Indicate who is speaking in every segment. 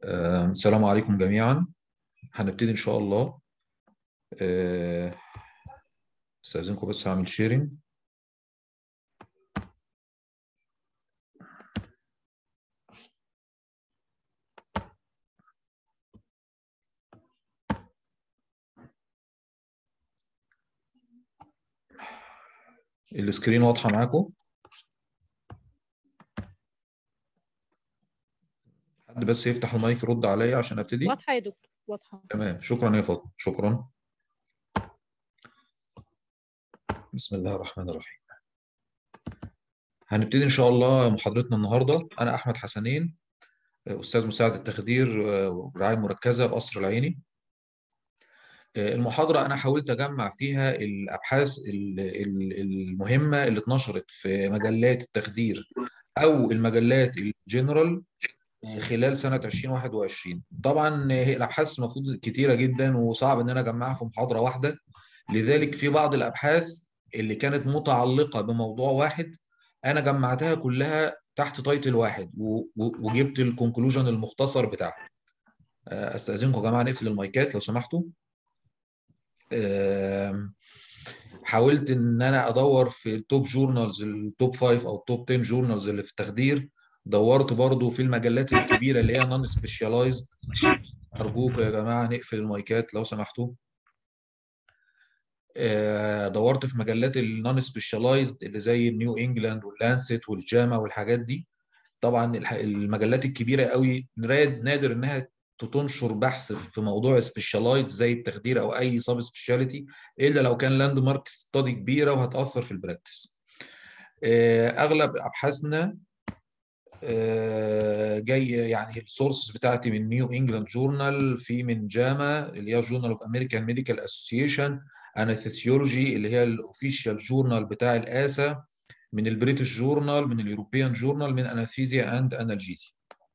Speaker 1: آه، السلام عليكم جميعا هنبتدي إن شاء الله آه، استاذنكم بس هعمل شيرنج السكرين واضحة معاكم حد بس يفتح المايك يرد عليا عشان ابتدي
Speaker 2: واضحة يا دكتور واضحة
Speaker 1: تمام شكرا يا فاطمة شكرا بسم الله الرحمن الرحيم هنبتدي ان شاء الله محاضرتنا النهارده انا احمد حسنين استاذ مساعد التخدير ورعايه مركزه بقصر العيني المحاضره انا حاولت اجمع فيها الابحاث المهمه اللي اتنشرت في مجلات التخدير او المجلات الجنرال خلال سنه 2021 طبعا هي الابحاث المفروض كتيره جدا وصعب ان انا اجمعها في محاضره واحده لذلك في بعض الابحاث اللي كانت متعلقه بموضوع واحد انا جمعتها كلها تحت تايتل واحد وجبت الكونكلوجن المختصر بتاعها استاذنكم يا جماعه نقفل المايكات لو سمحتوا حاولت ان انا ادور في التوب جورنالز التوب 5 او التوب 10 جورنالز اللي في التخدير دورت برضو في المجلات الكبيره اللي هي نون سبيشاليزد ارجوكم يا جماعه نقفل المايكات لو سمحتوا دورت في مجلات النون سبيشاليزد اللي زي النيو انجلاند واللانست والجاما والحاجات دي طبعا المجلات الكبيره قوي نادر انها تنشر بحث في موضوع سبيشالايز زي التخدير او اي سب سبيشاليتي الا لو كان لاند مارك ستادي كبيره وهتاثر في البراكتس اغلب ابحاثنا جاي يعني السورسز بتاعتي من نيو انجلاند جورنال في من جاما اللي هي جورنال اوف امريكان ميديكال اسوسيشن انستيسيولوجي اللي هي الاوفيشال جورنال بتاع الاسا من البريتش جورنال من اليوروبيان جورنال من اناثيزيا اند انالجيزيا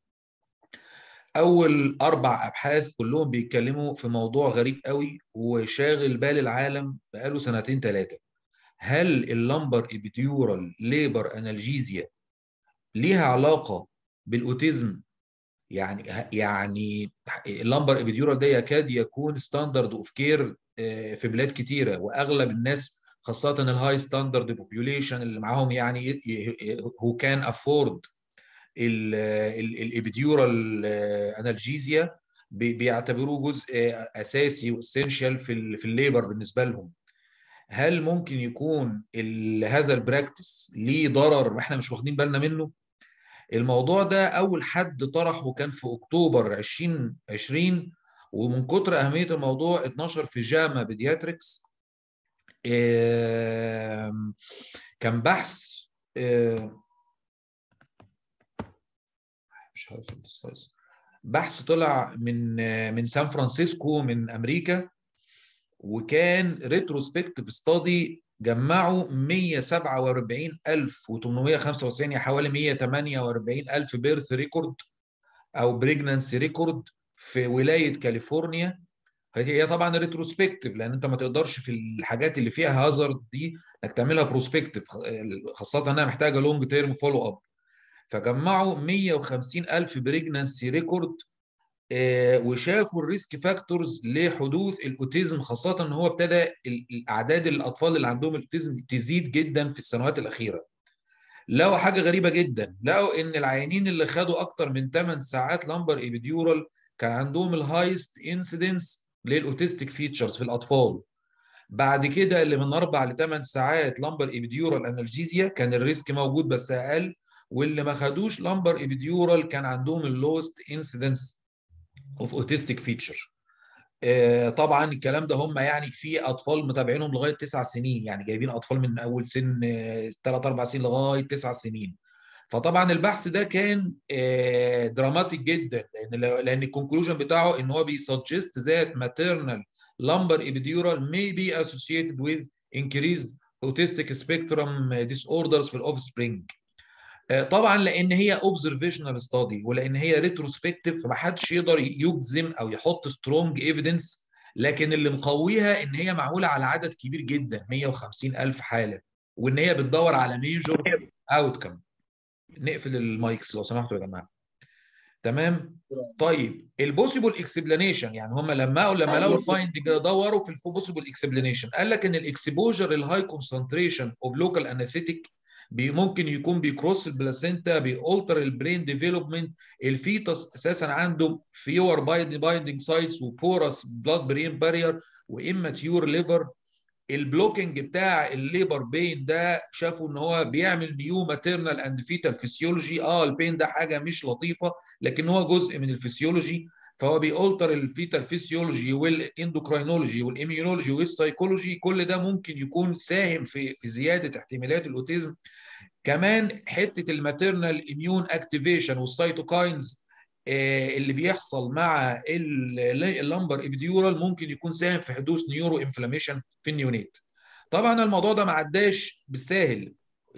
Speaker 1: اول اربع ابحاث كلهم بيتكلموا في موضوع غريب قوي وشاغل بال العالم بقاله سنتين ثلاثه هل اللمبر ابيديورال ليبر انالجيزيا ليها علاقه بالاوتيزم يعني يعني اللمبر ابيديورال ده يكاد يكون ستاندرد اوف كير في بلاد كتيره واغلب الناس خاصه الهاي ستاندرد بوبيوليشن اللي معاهم يعني هو كان افورد الابيديورال انالجيزيا بيعتبروه جزء اساسي واسينشال في في الليبر بالنسبه لهم هل ممكن يكون هذا البراكتس ليه ضرر احنا مش واخدين بالنا منه الموضوع ده اول حد طرحه كان في اكتوبر 2020 ومن كتر اهميه الموضوع اتنشر في جاما بيدياتريكس كان بحث مش عارف السايز بحث طلع من من سان فرانسيسكو من امريكا وكان ريتروسبكتيف ستادي جمعوا 147895 يعني حوالي 148000 بيرث ريكورد او بريجنانسي ريكورد في ولايه كاليفورنيا هي طبعا ريتروسبكتيف لان انت ما تقدرش في الحاجات اللي فيها هازارد دي انك تعملها بروسبكتيف خاصه انها محتاجه لونج تيرم فولو اب فجمعوا 150 ألف بريجنانسي ريكورد وشافوا الريسك فاكتورز لحدوث الاوتيزم خاصه ان هو ابتدى الاعداد الاطفال اللي عندهم الاوتيزم تزيد جدا في السنوات الاخيره لقوا حاجه غريبه جدا لقوا ان العيانين اللي خدوا اكتر من 8 ساعات لامبر ايبيديورال كان عندهم الهايست انسيدنس للاوتيستيك فيتشرز في الاطفال بعد كده اللي من 4 ل 8 ساعات لامبر ايبيديورال انالجيزيا كان الريسك موجود بس اقل واللي ما خدوش لامبر ايبيديورال كان عندهم اللوست انسيدنس اوف اوتيستيك فيتشر طبعا الكلام ده هم يعني في اطفال متابعينهم لغايه تسع سنين يعني جايبين اطفال من اول سن ثلاث اربع سنين لغايه تسع سنين فطبعا البحث ده كان دراماتيك جدا لان لان الكونكلوجن بتاعه ان هو بيسجست ذات maternal lumbar epidural may be associated with increased autistic spectrum disorders في الاوفسبرينج طبعا لان هي اوبزرفيشنال ستادي ولان هي ريتروسبكتيف فما حدش يقدر يجزم او يحط سترونج ايفيدنس لكن اللي مقويها ان هي معموله على عدد كبير جدا 150 الف حاله وان هي بتدور على ميجور اوتكم نقفل المايكس لو سمحتوا يا جماعه تمام طيب البوسيبل اكسبلانيشن يعني هم لما لما لقوا الفايندنج دوروا في البوسيبل اكسبلانيشن قال لك ان الاكسبوجر الهاي كونسنتريشن اوف لوكال انستيك ممكن يكون بيكروس البلاسينتا بيالتر البرين ديفلوبمنت الفيتس اساسا عنده فيور بايندنج سايتس وبورس بلاد برين بارير واماتيور ليفر البلوكينج بتاع الليبر بين ده شافوا ان هو بيعمل نيو ماتيرنال اند فيتال فيسيولوجي اه البين ده حاجه مش لطيفه لكن هو جزء من الفسيولوجي فهو بيالتر الفيتال فيسيولوجي والاندوكراينولوجي والاميونولوجي والسايكولوجي كل ده ممكن يكون ساهم في في زياده احتمالات الاوتيزم كمان حته الماتيرنال اميون اكتيفيشن والسيتوكاينز اللي بيحصل مع اللمبر ابيديورال ممكن يكون ساهم في حدوث نيورو انفلاميشن في النيونيت طبعا الموضوع ده ما عداش بالساهل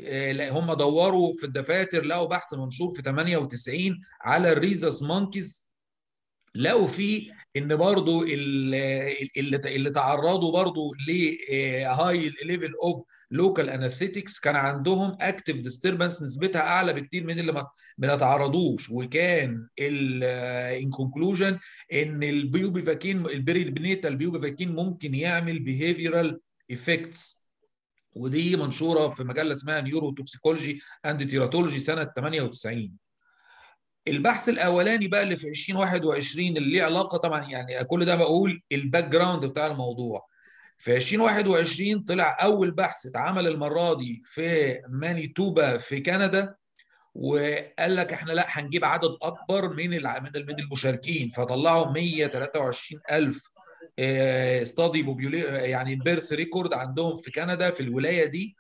Speaker 1: هم دوروا في الدفاتر لقوا بحث منشور في 98 على الريزس مونكيز لقوا فيه ان برضو اللي, اللي تعرضوا برضو لهاي ليفل اوف لوكال انستيكس كان عندهم اكتيف ديستربنس نسبتها اعلى بكتير من اللي ما تعرضوش وكان ان كونكلوجن ان البيوبيفاكين البريبنيتال بيوبيفاكين ممكن يعمل بيهيفيرال افكتس ودي منشوره في مجله اسمها نيورو توكسيكولوجي اند تيراتولوجي سنه 98 البحث الاولاني بقى اللي في 2021 اللي ليه علاقه طبعا يعني كل ده بقول الباك جراوند بتاع الموضوع في 2021 طلع اول بحث اتعمل المره دي في مانيتوبا في كندا وقال لك احنا لا هنجيب عدد اكبر من من المشاركين فطلعوا 123000 استادي يعني بيرث ريكورد عندهم في كندا في الولايه دي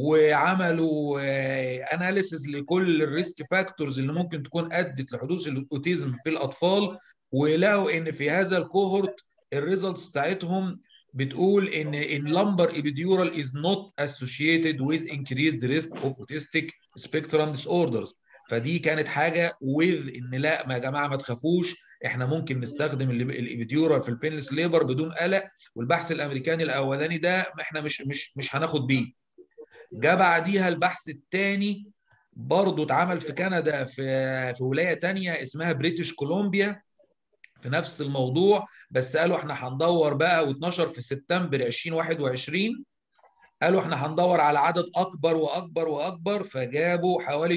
Speaker 1: وعملوا اناليسز لكل الريسك فاكتورز اللي ممكن تكون ادت لحدوث الاوتيزم في الاطفال ولقوا ان في هذا الكوهورت الريزلتس بتاعتهم بتقول ان ان lumbar epidural is not associated with increased risk of autistic spectrum disorders فدي كانت حاجه with ان لا يا جماعه ما تخافوش احنا ممكن نستخدم الابيديورال في البينلس ليبر بدون قلق والبحث الامريكاني الاولاني ده احنا مش مش مش هناخد بيه جاء بعديها البحث الثاني برضه اتعمل في كندا في في ولايه ثانيه اسمها بريتش كولومبيا في نفس الموضوع بس قالوا احنا هندور بقى و12 في سبتمبر 2021 قالوا احنا هندور على عدد اكبر واكبر واكبر فجابوا حوالي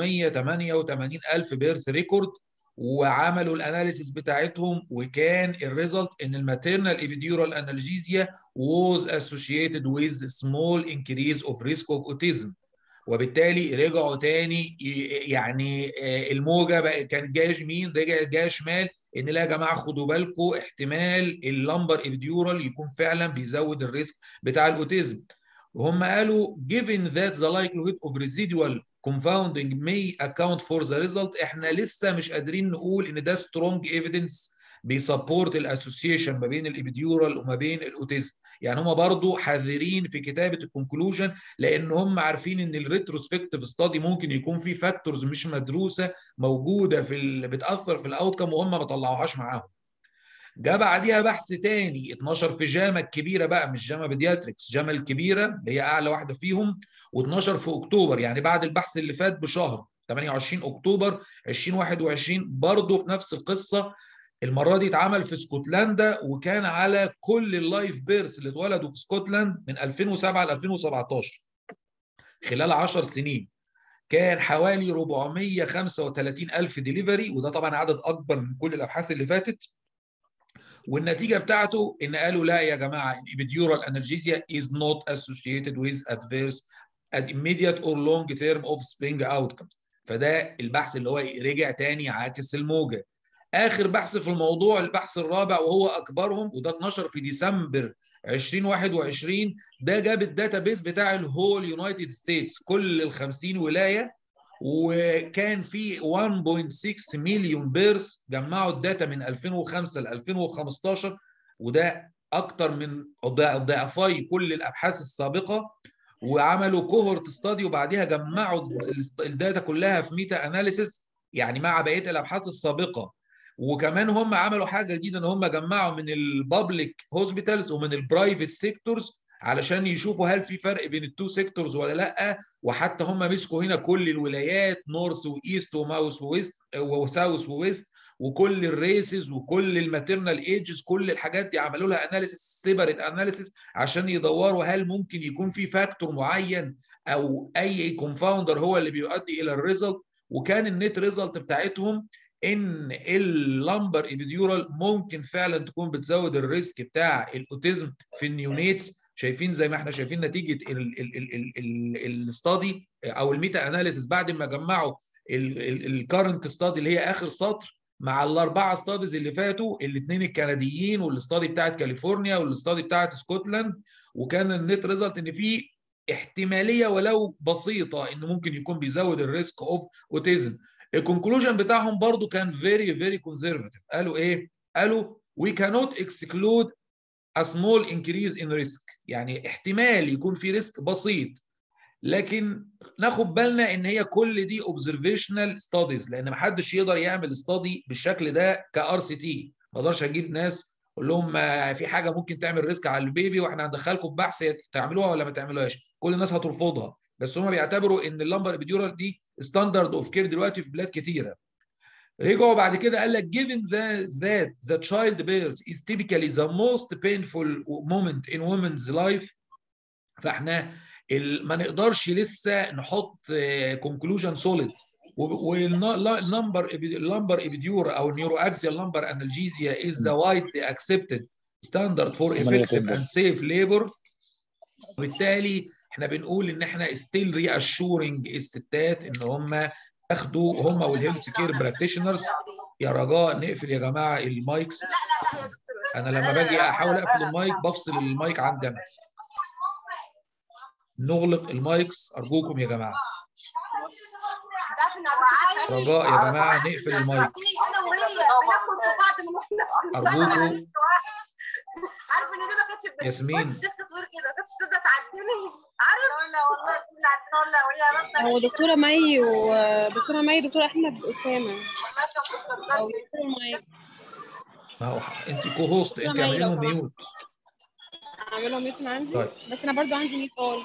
Speaker 1: 388 الف بيرث ريكورد وعملوا الاناليسيس بتاعتهم وكان الريزلت ان الماتيرنال ابيديورال انالجيزيا was associated with small increase of risk of autism وبالتالي رجعوا تاني يعني الموجه بقى كانت جايه يمين رجعت جايه شمال ان لا يا جماعه خدوا بالكم احتمال اللمبر ابيديورال يكون فعلا بيزود الريسك بتاع الاوتيزم وهم قالوا given that the likelihood of residual confounding may account for the result احنا لسه مش قادرين نقول ان ده strong evidence بيسبورت الاسوسيشن ما بين الابيديورال وما بين الاوتيزم يعني هم برضو حذرين في كتابه الكونكلوجن لان هم عارفين ان الريتروسبكتيف ستادي ممكن يكون في فاكتورز مش مدروسه موجوده في ال... بتاثر في الاوتكم وهم ما طلعوهاش معاهم جاء بعديها بحث تاني 12 في جاما الكبيره بقى مش جاما بيدياتريكس جاما الكبيره اللي هي اعلى واحده فيهم و12 في اكتوبر يعني بعد البحث اللي فات بشهر 28 اكتوبر 2021 برضه في نفس القصه المره دي اتعمل في اسكتلندا وكان على كل اللايف بيرث اللي اتولدوا في اسكتلند من 2007 ل 2017 خلال 10 سنين كان حوالي 435 الف ديليفري وده طبعا عدد اكبر من كل الابحاث اللي فاتت والنتيجه بتاعته ان قالوا لا يا جماعه الابيديورال انرجيزيا is not associated with adverse immediate or long term offspring outcomes فده البحث اللي هو رجع تاني عاكس الموجه اخر بحث في الموضوع البحث الرابع وهو اكبرهم وده اتنشر في ديسمبر 2021 ده جاب الداتا بيس بتاع الهول يونايتد ستيتس كل ال 50 ولايه وكان في 1.6 مليون بيرث جمعوا الداتا من 2005 ل 2015 وده اكتر من ضعفي كل الابحاث السابقه وعملوا كوهورت ستادي وبعديها جمعوا الداتا كلها في ميتا اناليسيس يعني مع بقيه الابحاث السابقه وكمان هم عملوا حاجه جديده ان هم جمعوا من البابليك هوسبيتالز ومن البرايفت سيكتورز علشان يشوفوا هل في فرق بين التو سيكتورز ولا لا وحتى هم مسكوا هنا كل الولايات نورث وايست وماوس وويست وساوث وويست وكل الريسز وكل الماتيرنال ايجز كل الحاجات دي عملوا لها اناليسيس سيبريت اناليسيس عشان يدوروا هل ممكن يكون في فاكتور معين او اي كونفاوندر هو اللي بيؤدي الى الريزلت وكان النت ريزلت بتاعتهم ان اللامبر ايبيديورال ممكن فعلا تكون بتزود الريسك بتاع الاوتيزم في النيونيتس شايفين زي ما احنا شايفين نتيجه الاستادي او الميتا اناليسيس بعد ما جمعوا الكارنت ستادي اللي هي اخر سطر مع الاربعه ستاديز اللي فاتوا الاثنين الكنديين والاستادي بتاعت كاليفورنيا والاستادي بتاعت سكوتلاند وكان النت ريزلت ان في احتماليه ولو بسيطه انه ممكن يكون بيزود الريسك اوف اوتيزم الكونكلوجن بتاعهم برضو كان فيري فيري كونزرفاتيف قالوا ايه قالوا we cannot exclude a small increase in risk يعني احتمال يكون في ريسك بسيط لكن ناخد بالنا ان هي كل دي observational studies لان ما حدش يقدر يعمل استادي بالشكل ده كار سي تي ما اقدرش اجيب ناس اقول لهم في حاجه ممكن تعمل ريسك على البيبي واحنا هندخلكم ببحث تعملوها ولا ما تعملوهاش كل الناس هترفضها بس هم بيعتبروا ان اللمبر ابيديورال دي ستاندرد اوف كير دلوقتي في بلاد كتيره رجعوا بعد كده قال لك given that, that the child birth is typically the most painful moment in women's life فاحنا ما نقدرش لسه نحط conclusion solid والنمبر اللمبر ابيديور او النيورو اكسيال لمبر انالجيزيا is the widely accepted standard for effective and safe labor وبالتالي احنا بنقول ان احنا ستيل ري اشورنج الستات ان هم ياخدوا هم والهيلث كير براكتيشنرز يا رجاء نقفل يا جماعه المايكس انا لما باجي احاول اقفل المايك بفصل المايك عندي انا نغلق المايكس ارجوكم يا جماعه رجاء يا جماعه نقفل المايك ارجوكم
Speaker 2: عارف ان دي ما كانتش
Speaker 1: ياسمين
Speaker 2: تسكت غير كده ما كانتش تقدر تعديني عارف
Speaker 3: هو دكتورة مي ودكتورة مي دكتورة أحمد أسامة أو دكتورة مي
Speaker 1: ما هو انت كو هوست انت اعملي لهم ميوت
Speaker 3: أعملهم ميوت من عندي
Speaker 1: طيب.
Speaker 3: بس أنا برضو عندي ميوت أول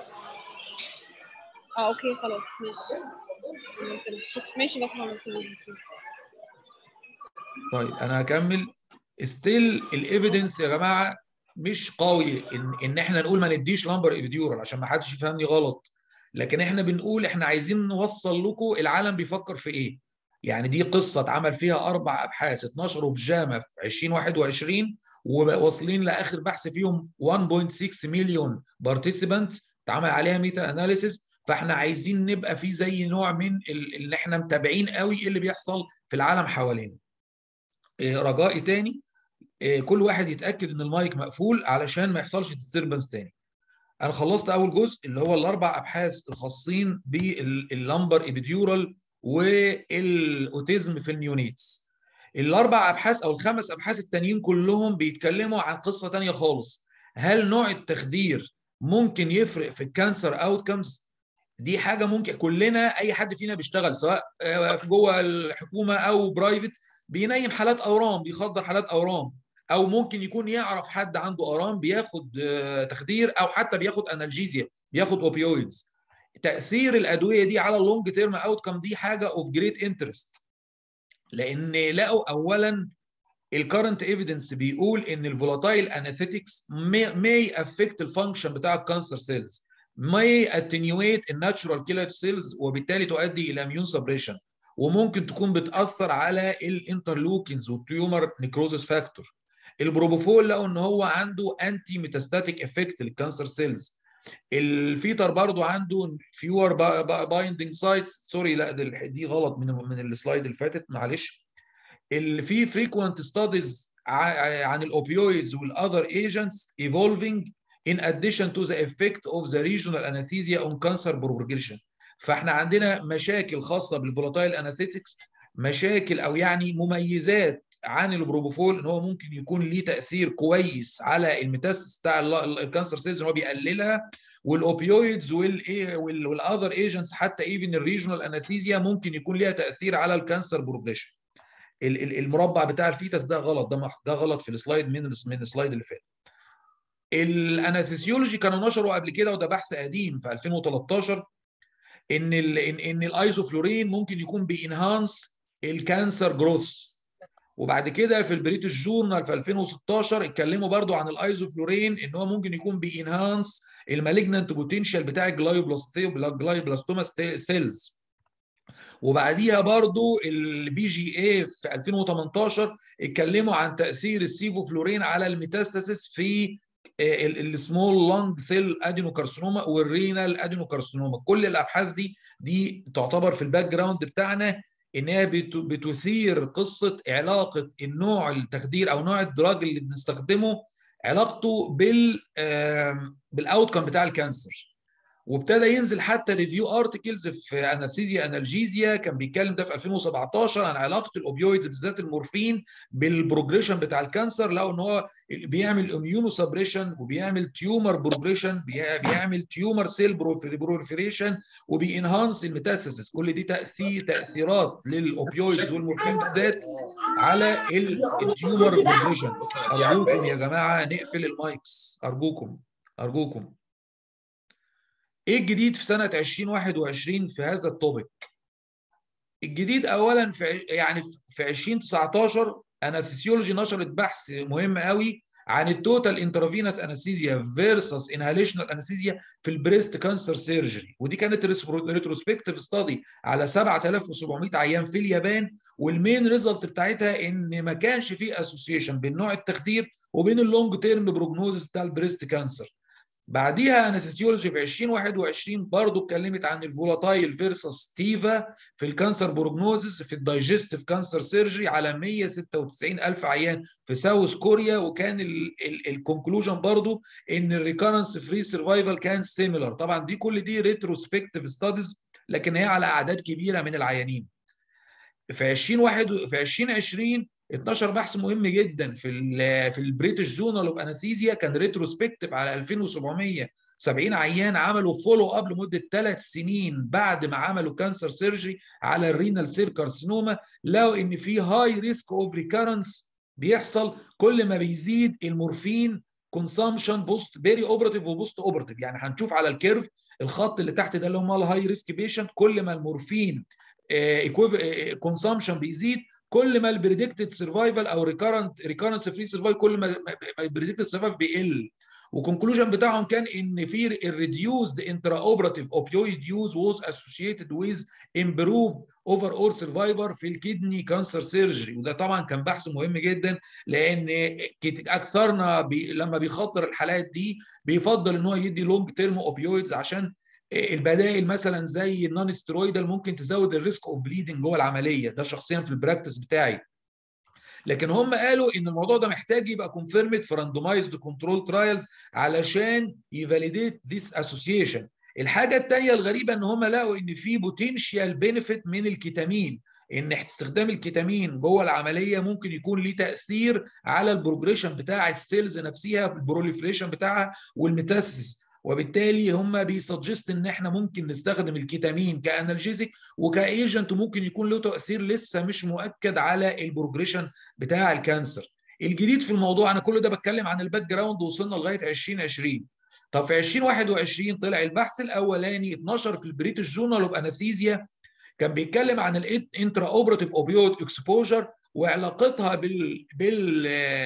Speaker 3: اه اوكي خلاص ماشي ممكن. ماشي ده خلاص
Speaker 1: طيب انا هكمل ستيل الايفيدنس يا جماعه مش قوي ان ان احنا نقول ما نديش لامبر ابيديورال عشان ما حدش يفهمني غلط لكن احنا بنقول احنا عايزين نوصل لكم العالم بيفكر في ايه يعني دي قصه اتعمل فيها اربع ابحاث اتنشروا في جاما في 2021 وواصلين لاخر بحث فيهم 1.6 مليون بارتيسيبانت اتعمل عليها ميتا اناليسيس فاحنا عايزين نبقى في زي نوع من اللي احنا متابعين قوي ايه اللي بيحصل في العالم حوالينا رجائي تاني كل واحد يتاكد ان المايك مقفول علشان ما يحصلش ديستربنس تاني انا خلصت اول جزء اللي هو الاربع ابحاث الخاصين باللمبر ابيديورال والاوتيزم في النيونيتس الاربع ابحاث او الخمس ابحاث التانيين كلهم بيتكلموا عن قصه تانية خالص هل نوع التخدير ممكن يفرق في الكانسر اوتكمز دي حاجه ممكن كلنا اي حد فينا بيشتغل سواء في جوه الحكومه او برايفت بينيم حالات اورام بيخدر حالات اورام او ممكن يكون يعرف حد عنده اورام بياخد تخدير او حتى بياخد انالجيزيا بياخد اوبيويدز تاثير الادويه دي على اللونج تيرم اوتكم دي حاجه اوف جريت انترست لان لقوا اولا الكرنت ايفيدنس بيقول ان الفولاتايل اناثيتكس may affect الفانكشن بتاع الكانسر سيلز may attenuate الناتشورال كيلر سيلز وبالتالي تؤدي الى اميون سبريشن وممكن تكون بتاثر على الانترلوكينز والتيومر نيكروزس فاكتور البروبوفول لقوا ان هو عنده انتي ميتاستاتيك افكت للكانسر سيلز الفيتر برضو عنده فيور بايندنج سايتس سوري لا دي غلط من من السلايد اللي فاتت معلش اللي في فريكوينت ستاديز عن الاوبيويدز والاذر ايجنتس ايفولفينج in addition to the effect of the regional anesthesia on cancer propagation فاحنا عندنا مشاكل خاصه بالفولاتايل اناثيتكس مشاكل او يعني مميزات عن البروبوفول ان هو ممكن يكون ليه تاثير كويس على الميتاسيس بتاع الكانسر سيلز ان هو بيقللها والاوبيويدز والاذر ايجنتس حتى ايفن الريجونال اناثيزيا ممكن يكون ليها تاثير على الكانسر بروجريشن المربع بتاع الفيتس ده غلط ده ده غلط في السلايد من من السلايد اللي فات الاناثيسيولوجي كانوا نشروا قبل كده وده بحث قديم في 2013 ان ال ان, إن الايزوفلورين ممكن يكون بينهانس الكانسر جروث وبعد كده في البريتش جورنال في 2016 اتكلموا برضو عن الايزوفلورين ان هو ممكن يكون بينهانس المالجنانت بوتنشال بتاع الجلايوبلاستوما سيلز وبعديها برضو البي جي اي في 2018 اتكلموا عن تاثير السيفوفلورين على الميتاستاسيس في السمول لانج سيل ادينوكارسينوما والرينال ادينوكارسينوما كل الابحاث دي دي تعتبر في الباك جراوند بتاعنا انها بتثير قصه علاقه النوع التخدير او نوع الدراج اللي بنستخدمه علاقته بال بالاوت كم بتاع الكانسر وابتدى ينزل حتى ريفيو ارتكلز في انستيزيا انالجيزيا كان بيتكلم ده في 2017 عن علاقه الاوبيويدز بالذات المورفين بالبروجريشن بتاع الكانسر لقوا ان هو بيعمل اميونو سبريشن وبيعمل تيومر بروجريشن بيعمل تيومر سيل بروليفريشن وبينهانس الميتاسيسس كل دي تاثير تاثيرات للاوبيويدز والمورفين بالذات على التيومر بروجريشن ارجوكم يا جماعه نقفل المايكس ارجوكم ارجوكم ايه الجديد في سنه 2021 في هذا التوبيك؟ الجديد اولا في يعني في 2019 اناثيسيولوجي نشرت بحث مهم قوي عن التوتال انترافينوس انستيزيا فيرسس انهاليشنال انستيزيا في البريست كانسر سيرجري ودي كانت ريتروسبكتيف ستادي على 7700 عيان في اليابان والمين ريزلت بتاعتها ان ما كانش في اسوسيشن بين نوع التخدير وبين اللونج تيرم بروجنوزس بتاع البريست كانسر بعديها انستيولوجي في 2021 برضه اتكلمت عن الفولاتايل فيرسس تيفا في الكانسر بروجنوزس في الدايجستيف كانسر سيرجري على 196 الف عيان في ساوث كوريا وكان الكونكلوجن برضه ان الريكارنس فري سرفايفل كان سيميلر طبعا دي كل دي ريتروسبكتيف ستاديز لكن هي على اعداد كبيره من العيانين في 2021 في 2020 12 بحث مهم جدا في ال في البريتش جورنال اوف انستيزيا كان ريتروسبكتيف على 2770 عيان عملوا فولو اب لمده ثلاث سنين بعد ما عملوا كانسر سيرجري على الرينال سيل كارسينوما لقوا ان في هاي ريسك اوف ريكارنس بيحصل كل ما بيزيد المورفين كونسامشن بوست بيري اوبراتيف وبوست اوبراتيف يعني هنشوف على الكيرف الخط اللي تحت ده اللي هم الهاي ريسك بيشنت كل ما المورفين كونسامشن بيزيد كل ما البريدكتد سرفايفل او ريكارنت ريكارنس فري سرفايفل كل ما البريدكتد سرفايفل بيقل وكونكلوجن بتاعهم كان ان في الريديوزد انترا اوبراتيف اوبيويد يوز was associated with improved overall survivor في الكدني كانسر سيرجري وده طبعا كان بحث مهم جدا لان اكثرنا بي لما بيخطر الحالات دي بيفضل ان هو يدي لونج تيرم اوبيويدز عشان البدائل مثلا زي النون ستيرويدال ممكن تزود الريسك اوف بليدنج جوه العمليه ده شخصيا في البراكتس بتاعي لكن هم قالوا ان الموضوع ده محتاج يبقى كونفيرمد في راندومايزد كنترول ترايلز علشان يفاليديت ذيس اسوسيشن الحاجه الثانيه الغريبه ان هم لقوا ان في بوتنشال بينيفيت من الكيتامين ان استخدام الكيتامين جوه العمليه ممكن يكون ليه تاثير على البروجريشن بتاع السيلز نفسها البروليفريشن بتاعها والميتاسيس وبالتالي هم بيسجست ان احنا ممكن نستخدم الكيتامين كانالجيزيك وكايجنت ممكن يكون له تاثير لسه مش مؤكد على البروجريشن بتاع الكانسر الجديد في الموضوع انا كل ده بتكلم عن الباك جراوند وصلنا لغايه 2020 طب في 2021 طلع البحث الاولاني اتنشر في البريتش جورنال اوف انستيزيا كان بيتكلم عن الانترا اوبراتيف اوبيويد اكسبوجر وعلاقتها بال بال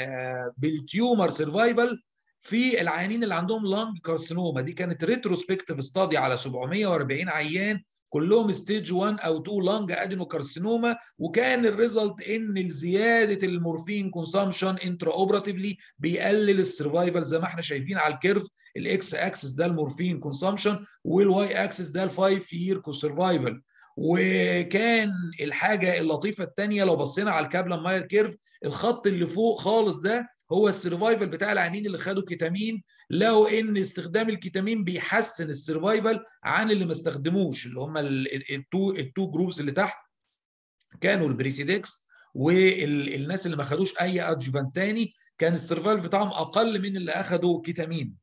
Speaker 1: بالتيومر سرفايفل في العيانين اللي عندهم لانج كارسينوما دي كانت ريتروسبكتيف ستادي على 740 عيان كلهم ستيج 1 او 2 لانج ادينوكارسينوما وكان الريزلت ان زياده المورفين كونسامشن انترا اوبراتيفلي بيقلل السرفايفل زي ما احنا شايفين على الكيرف الاكس اكسس ده المورفين كونسامشن والواي اكسس ده الفايف يير سرفايفل وكان الحاجه اللطيفه الثانيه لو بصينا على الكابلان ماير كيرف الخط اللي فوق خالص ده هو السرفايفل بتاع العيانين اللي خدوا كيتامين لقوا ان استخدام الكيتامين بيحسن السرفايفل عن اللي ما استخدموش اللي هم التو التو جروبس اللي تحت كانوا البريسيدكس والناس اللي ما خدوش اي ادجوفانت تاني كان السرفايفل بتاعهم اقل من اللي اخدوا كيتامين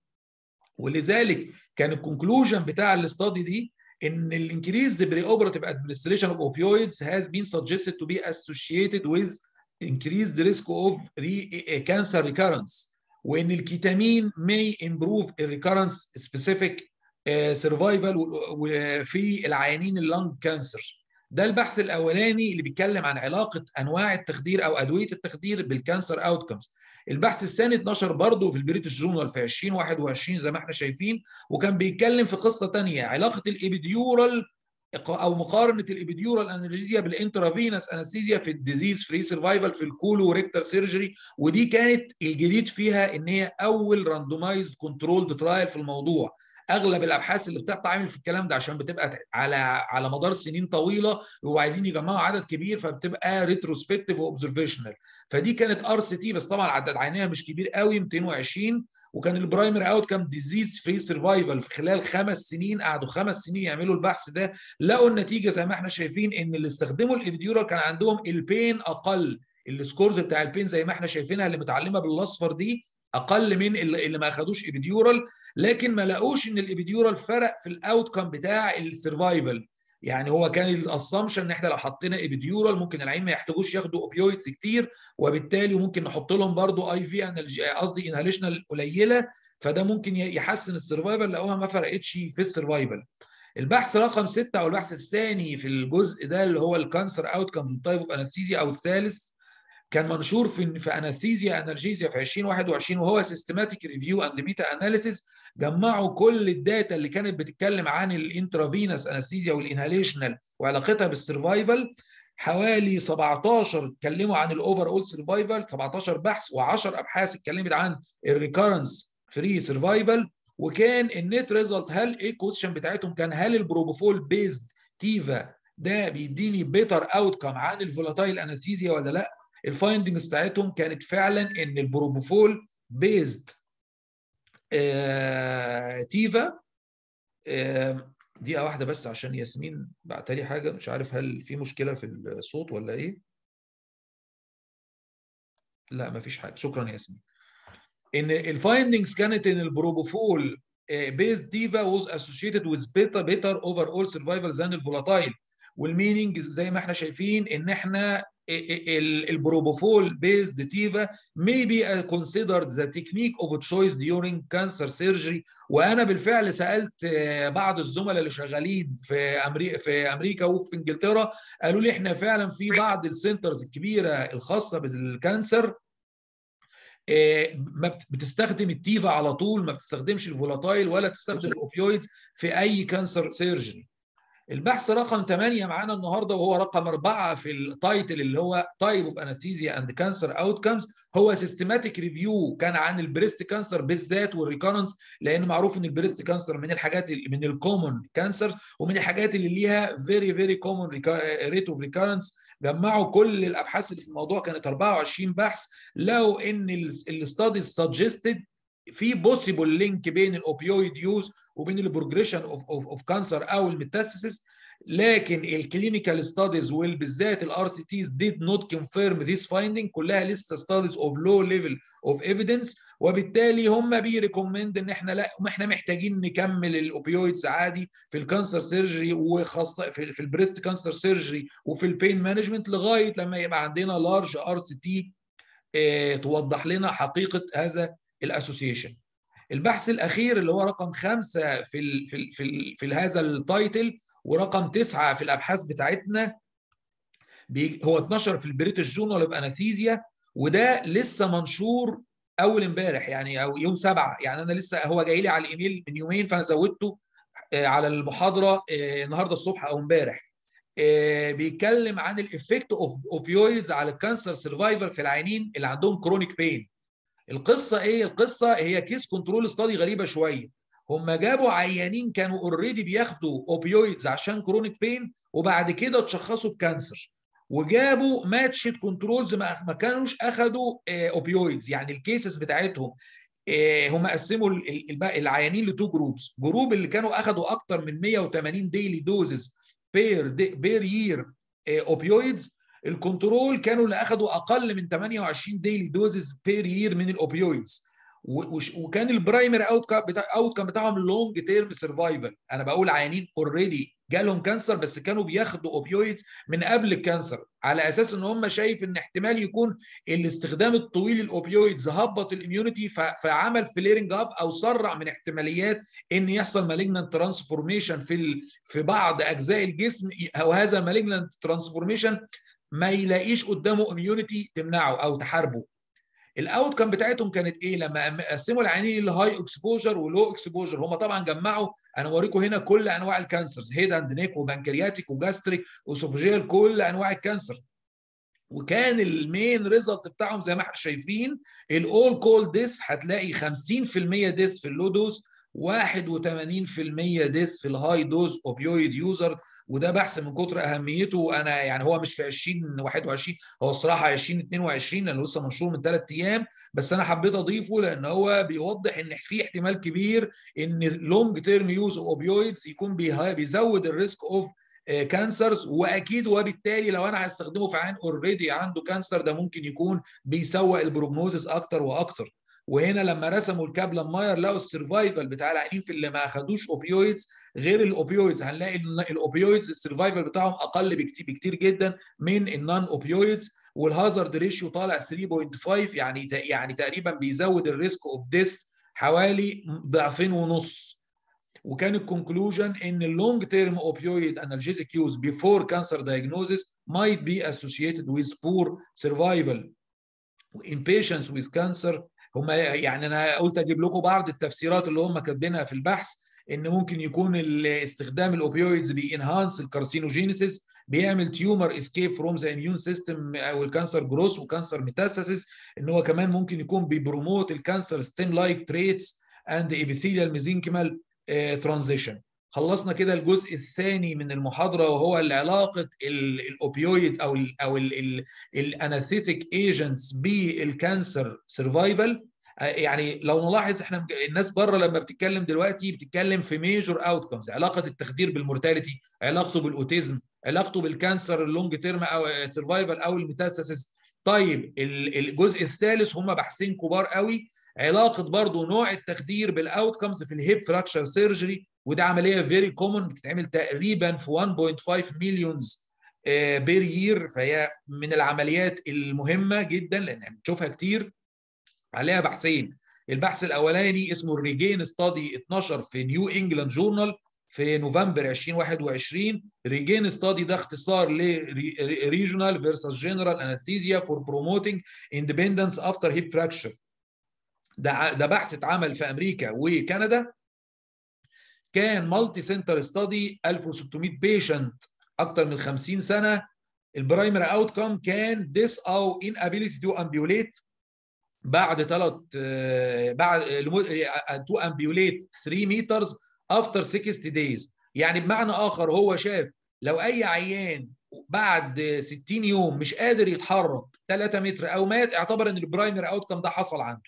Speaker 1: ولذلك كان الكونكلوجن بتاع الاستادي دي ان الانكريزد بري اوبراتيف ادمنستريشن اوف اوبيويدز has been suggested to be associated with increased risk of re cancer recurrence وان الكيتامين may improve الريكارنس سبيسيفيك سرفايفل وفي العيانين اللنج كانسر ده البحث الاولاني اللي بيتكلم عن علاقه انواع التخدير او ادويه التخدير بالكانسر اوتكمز البحث الثاني اتنشر برضه في البريتش جورنال في 2021 زي ما احنا شايفين وكان بيتكلم في قصه ثانيه علاقه الابيديورال او مقارنه الابيديورال انرجيزيا بالانترافينس انستيزيا في الديزيز فري سرفايفل في الكولو ريكتر سيرجري ودي كانت الجديد فيها ان هي اول راندومايزد كنترولد ترايل في الموضوع اغلب الابحاث اللي بتتعمل في الكلام ده عشان بتبقى على على مدار سنين طويله وعايزين يجمعوا عدد كبير فبتبقى ريتروسبكتيف واوبزرفيشنال فدي كانت ار سي تي بس طبعا عدد عينيها مش كبير قوي 220 وكان البرايمري اوت كام ديزيز فري سرفايفل في خلال خمس سنين قعدوا خمس سنين يعملوا البحث ده لقوا النتيجه زي ما احنا شايفين ان اللي استخدموا الابيديورال كان عندهم البين اقل السكورز بتاع البين زي ما احنا شايفينها اللي متعلمه بالاصفر دي اقل من اللي ما اخدوش ابيديورال لكن ما لقوش ان الابيديورال فرق في الاوت كام بتاع السرفايفل يعني هو كان الاسامبشن ان احنا لو حطينا ابيديورال ممكن العين ما يحتاجوش ياخدوا اوبيويدز كتير وبالتالي ممكن نحط لهم برضو اي في قصدي انهاليشنال قليله فده ممكن يحسن السرفايفل لقوها ما فرقتش في السرفايفل البحث رقم ستة او البحث الثاني في الجزء ده اللي هو الكانسر اوت كام تايب اوف انستيزيا او الثالث كان منشور في في انستيزيا انرجيزيا في 2021 وهو سيستماتيك ريفيو اند ميتا اناليسيس جمعوا كل الداتا اللي كانت بتتكلم عن الانترافينس انستيزيا والانهاليشنال وعلاقتها بالسرفايفل حوالي 17 اتكلموا عن الاوفر اول سرفايفل 17 بحث و10 ابحاث اتكلمت عن الريكارنس فري سرفايفل وكان النت ريزلت هل ايه الكويشن بتاعتهم كان هل البروبوفول بيزد تيفا ده بيديني بيتر اوت كم عن الفولاتايل انستيزيا ولا لا الفايندنجز بتاعتهم كانت فعلا ان البروبوفول بيزد آه تيفا آه دقيقه واحده بس عشان ياسمين بعت لي حاجه مش عارف هل في مشكله في الصوت ولا ايه لا مفيش حاجه شكرا ياسمين ان الفايندنجز كانت ان البروبوفول بيزد تيفا was associated with better better overall survival than الفولاتايل والميننج زي ما احنا شايفين ان احنا البروبوفول بيزد تيفا may be considered the technique of choice during cancer surgery وانا بالفعل سالت بعض الزملاء اللي شغالين في امريكا في امريكا وفي انجلترا قالوا لي احنا فعلا في بعض السنترز الكبيره الخاصه بالكانسر ما بتستخدم التيفا على طول ما بتستخدمش الفولاتايل ولا تستخدم الاوبيويدز في اي كانسر سيرجري البحث رقم 8 معانا النهارده وهو رقم 4 في التايتل اللي هو تايب اوف انستيزيا اند كانسر اوتكمز هو سيستماتيك ريفيو كان عن البريست كانسر بالذات والريكورنس لان معروف ان البريست كانسر من الحاجات من الكومون كانسر ومن الحاجات اللي ليها فيري فيري كومون ريت اوف ريكورنس جمعوا كل الابحاث اللي في الموضوع كانت 24 بحث لقوا ان الستاديز سجستد في بوسيبل لينك بين الاوبيويد يوز وبين البروجريشن اوف اوف كانسر او الميتاسيس لكن الكلينيكال ستاديز وبالذات الار سي تيز did not confirm this finding كلها لسه ستاديز اوف لو ليفل اوف ايفيدنس وبالتالي هم بيريكومند ان احنا لا احنا محتاجين نكمل الاوبيويدز عادي في الكانسر سيرجري وخاصه في, في البريست كانسر سيرجري وفي البين مانجمنت لغايه لما يبقى عندنا لارج ار سي تي توضح لنا حقيقه هذا الاسوسيشن البحث الاخير اللي هو رقم خمسة في ال في ال في, ال في هذا التايتل ورقم تسعة في الابحاث بتاعتنا هو اتنشر في البريتش جورنال اوف انستيزيا وده لسه منشور اول امبارح يعني او يوم سبعة يعني انا لسه هو جاي لي على الايميل من يومين فانا زودته على المحاضره النهارده الصبح او امبارح بيتكلم عن الافكت اوف اوبيويدز على الكانسر سرفايفل في العيانين اللي عندهم كرونيك بين القصه ايه القصه هي كيس كنترول ستادي غريبه شويه هم جابوا عيانين كانوا اوريدي بياخدوا اوبيويدز عشان كرونيك بين وبعد كده اتشخصوا بكانسر وجابوا ماتشد كنترولز ما كانوش اخدوا اوبيويدز يعني الكيسز بتاعتهم هم قسموا العيانين لتو جروبس جروب اللي كانوا اخدوا اكتر من 180 ديلي دوزز بير بير يير اوبيويدز الكنترول كانوا اللي اخذوا اقل من 28 ديلي دوزز بير يير من الاوبيويدز وكان البرايمري اوت كام بتاع اوت كام بتاعهم لونج تيرم سرفايفل انا بقول عيانين اوريدي جالهم كانسر بس كانوا بياخدوا اوبيويدز من قبل الكانسر على اساس ان هم شايف ان احتمال يكون الاستخدام الطويل الاوبيويدز هبط الاميونيتي فعمل فليرنج اب او سرع من احتماليات ان يحصل مالجنانت ترانسفورميشن في في بعض اجزاء الجسم او هذا مالجنانت ترانسفورميشن ما يلاقيش قدامه اميونيتي تمنعه او تحاربه الاوت كام بتاعتهم كانت ايه لما قسموا العيانين لهاي اكسبوجر ولو اكسبوجر هم طبعا جمعوا انا اوريكم هنا كل انواع الكانسرز هيد اند نيك وبنكرياتيك وجاستريك وسوفجيال كل انواع الكانسر وكان المين ريزلت بتاعهم زي ما احنا شايفين الاول كول ديس هتلاقي 50% ديس في اللو دوز 81% ديس في الهاي دوز اوبيويد يوزر وده بحث من كتر اهميته انا يعني هو مش في 2021 هو الصراحه 2022 لانه لسه منشور من ثلاث ايام بس انا حبيت اضيفه لان هو بيوضح ان في احتمال كبير ان لونج تيرم يوز اوبيويدز يكون بيزود الريسك اوف كانسرز واكيد وبالتالي لو انا هستخدمه في عين اوريدي عنده كانسر ده ممكن يكون بيسوق البروجنوزس اكتر واكتر وهنا لما رسموا الكابلا ماير لقوا السرفايفل بتاع العيانين في اللي ما اخدوش اوبيويدز غير الاوبيويدز هنلاقي ان الاوبيويدز السرفايفل بتاعهم اقل بكتير بكتير جدا من النون اوبيويدز والهازارد ريشيو طالع 3.5 يعني يعني تقريبا بيزود الريسك اوف ديس حوالي ضعفين ونص وكان الكونكلوجن ان اللونج تيرم اوبيويد انالجيزيك يوز بيفور كانسر diagnosis might be associated with poor survival in patients with cancer هم يعني انا قلت اجيب لكم بعض التفسيرات اللي هم كاتبينها في البحث ان ممكن يكون استخدام الاوبيويدز بينهانس الكارسينوجينيسيس بيعمل تيومر اسكيب فروم ذا اميون سيستم او الكانسر جروس وكانسر ميتاسيس ان هو كمان ممكن يكون بيبروموت الكانسر ستيم لايك تريتس اند ابيثيليال ميزينكيمال ترانزيشن خلصنا كده الجزء الثاني من المحاضره وهو علاقه الاوبيويد او ال او الاناثيتيك ايجنتس بالكانسر سرفايفل يعني لو نلاحظ احنا الناس بره لما بتتكلم دلوقتي بتتكلم في ميجور اوتكمز علاقه التخدير بالمورتاليتي علاقته بالاوتيزم علاقته بالكانسر اللونج تيرم او سرفايفل او الميتاستاسيس طيب الجزء الثالث هم باحثين كبار قوي علاقه برضه نوع التخدير بالاوتكمز في الهيب فراكشر سيرجري وده عمليه فيري كومن بتتعمل تقريبا في 1.5 مليونز بير يير فهي من العمليات المهمه جدا لان بنشوفها كتير عليها بحثين البحث الاولاني اسمه الريجين ستادي 12 في نيو انجلاند جورنال في نوفمبر 2021 ريجين ستادي ده اختصار لريجونال فيرسس جنرال انستيزيا فور بروموتنج اندبندنس افتر هيب فراكشر ده ده بحث اتعمل في امريكا وكندا كان مالتي سنتر ستادي 1600 بيشنت اكتر من 50 سنه البرايمري اوت كام كان ديس او ان ابيليتي تو امبيوليت بعد ثلاث بعد تو امبيوليت 3 مترز افتر 60 دايز يعني بمعنى اخر هو شاف لو اي عيان بعد 60 يوم مش قادر يتحرك 3 متر او مات اعتبر ان البرايمري اوت كام ده حصل عنده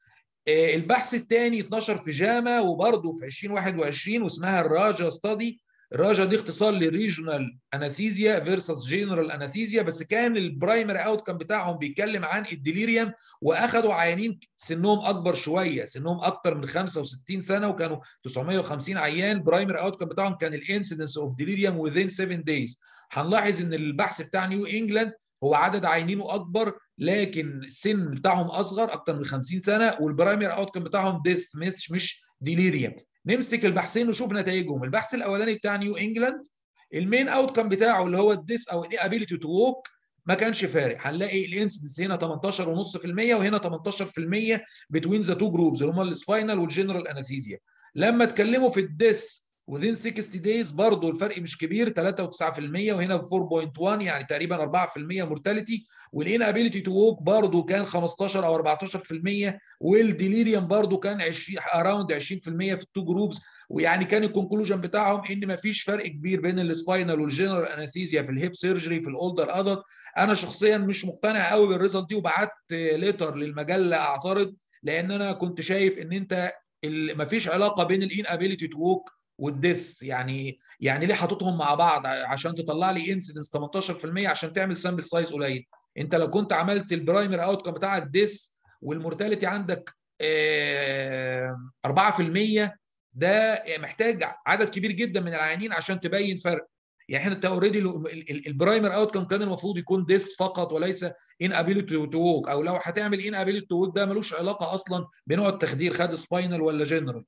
Speaker 1: البحث الثاني 12 في جاما وبرضه في 2021 واسمها الراجا ستادي الراجا دي اختصار لريجونال اناثيزيا فيرسس جنرال اناثيزيا بس كان البرايمري اوت كان بتاعهم بيتكلم عن الديليريوم واخدوا عيانين سنهم اكبر شويه سنهم اكتر من 65 سنه وكانوا 950 عيان برايمري اوت كان بتاعهم كان الانسيدنس اوف ديليريوم within 7 دايز هنلاحظ ان البحث بتاع نيو انجلاند هو عدد عينينه اكبر لكن السن بتاعهم اصغر اكتر من 50 سنه والبرايمري اوت كان بتاعهم ديث مش مش ديليريوم نمسك البحثين ونشوف نتائجهم البحث الاولاني بتاع نيو انجلاند المين اوت كان بتاعه اللي هو الديس او الابيليتي تو ووك ما كانش فارق هنلاقي الانسيدنس هنا 18.5% وهنا 18% بتوين ذا تو جروبز اللي هم السباينال والجنرال اناثيزيا لما اتكلموا في الديس within 60 days برضه الفرق مش كبير 3.9% وهنا ب 4.1 يعني تقريبا 4% مورتاليتي والان ابيليتي تو ووك برضه كان 15 او 14% والديليريوم برضه كان 20 اراوند 20% في التو جروبز ويعني كان الكونكلوجن بتاعهم ان ما فيش فرق كبير بين السباينال والجنرال اناثيزيا في الهيب سيرجري في الاولدر ادلت انا شخصيا مش مقتنع قوي بالريزلت دي وبعت ليتر للمجله اعترض لان انا كنت شايف ان انت ما فيش علاقه بين الان ابيليتي تو ووك والديس يعني يعني ليه حاططهم مع بعض عشان تطلع لي انسيدنس 18% عشان تعمل سامبل سايز قليل انت لو كنت عملت البرايمري اوت كم بتاعك ديس والمورتاليتي عندك 4% ده محتاج عدد كبير جدا من العيانين عشان تبين فرق يعني احنا انت اوريدي البرايمر اوت كم كان المفروض يكون ديس فقط وليس ان ابيليتي تو ووك او لو هتعمل ان ابيليتي تو ووك ده ملوش علاقه اصلا بنوع التخدير خد سباينال ولا جنرال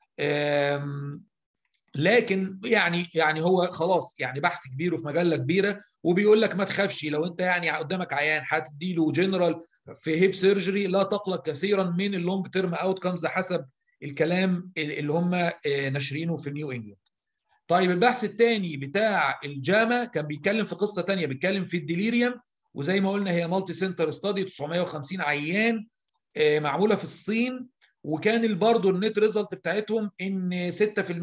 Speaker 1: لكن يعني يعني هو خلاص يعني بحث كبير وفي مجله كبيره وبيقول لك ما تخافش لو انت يعني قدامك عيان هتدي له جنرال في هيب سيرجري لا تقلق كثيرا من اللونج تيرم اوت كمز حسب الكلام اللي هم ناشرينه في نيو انجلاند. طيب البحث الثاني بتاع الجاما كان بيتكلم في قصه ثانيه بيتكلم في الديليريوم وزي ما قلنا هي مالتي سنتر ستادي 950 عيان معموله في الصين وكان برضه النت ريزلت بتاعتهم ان 6%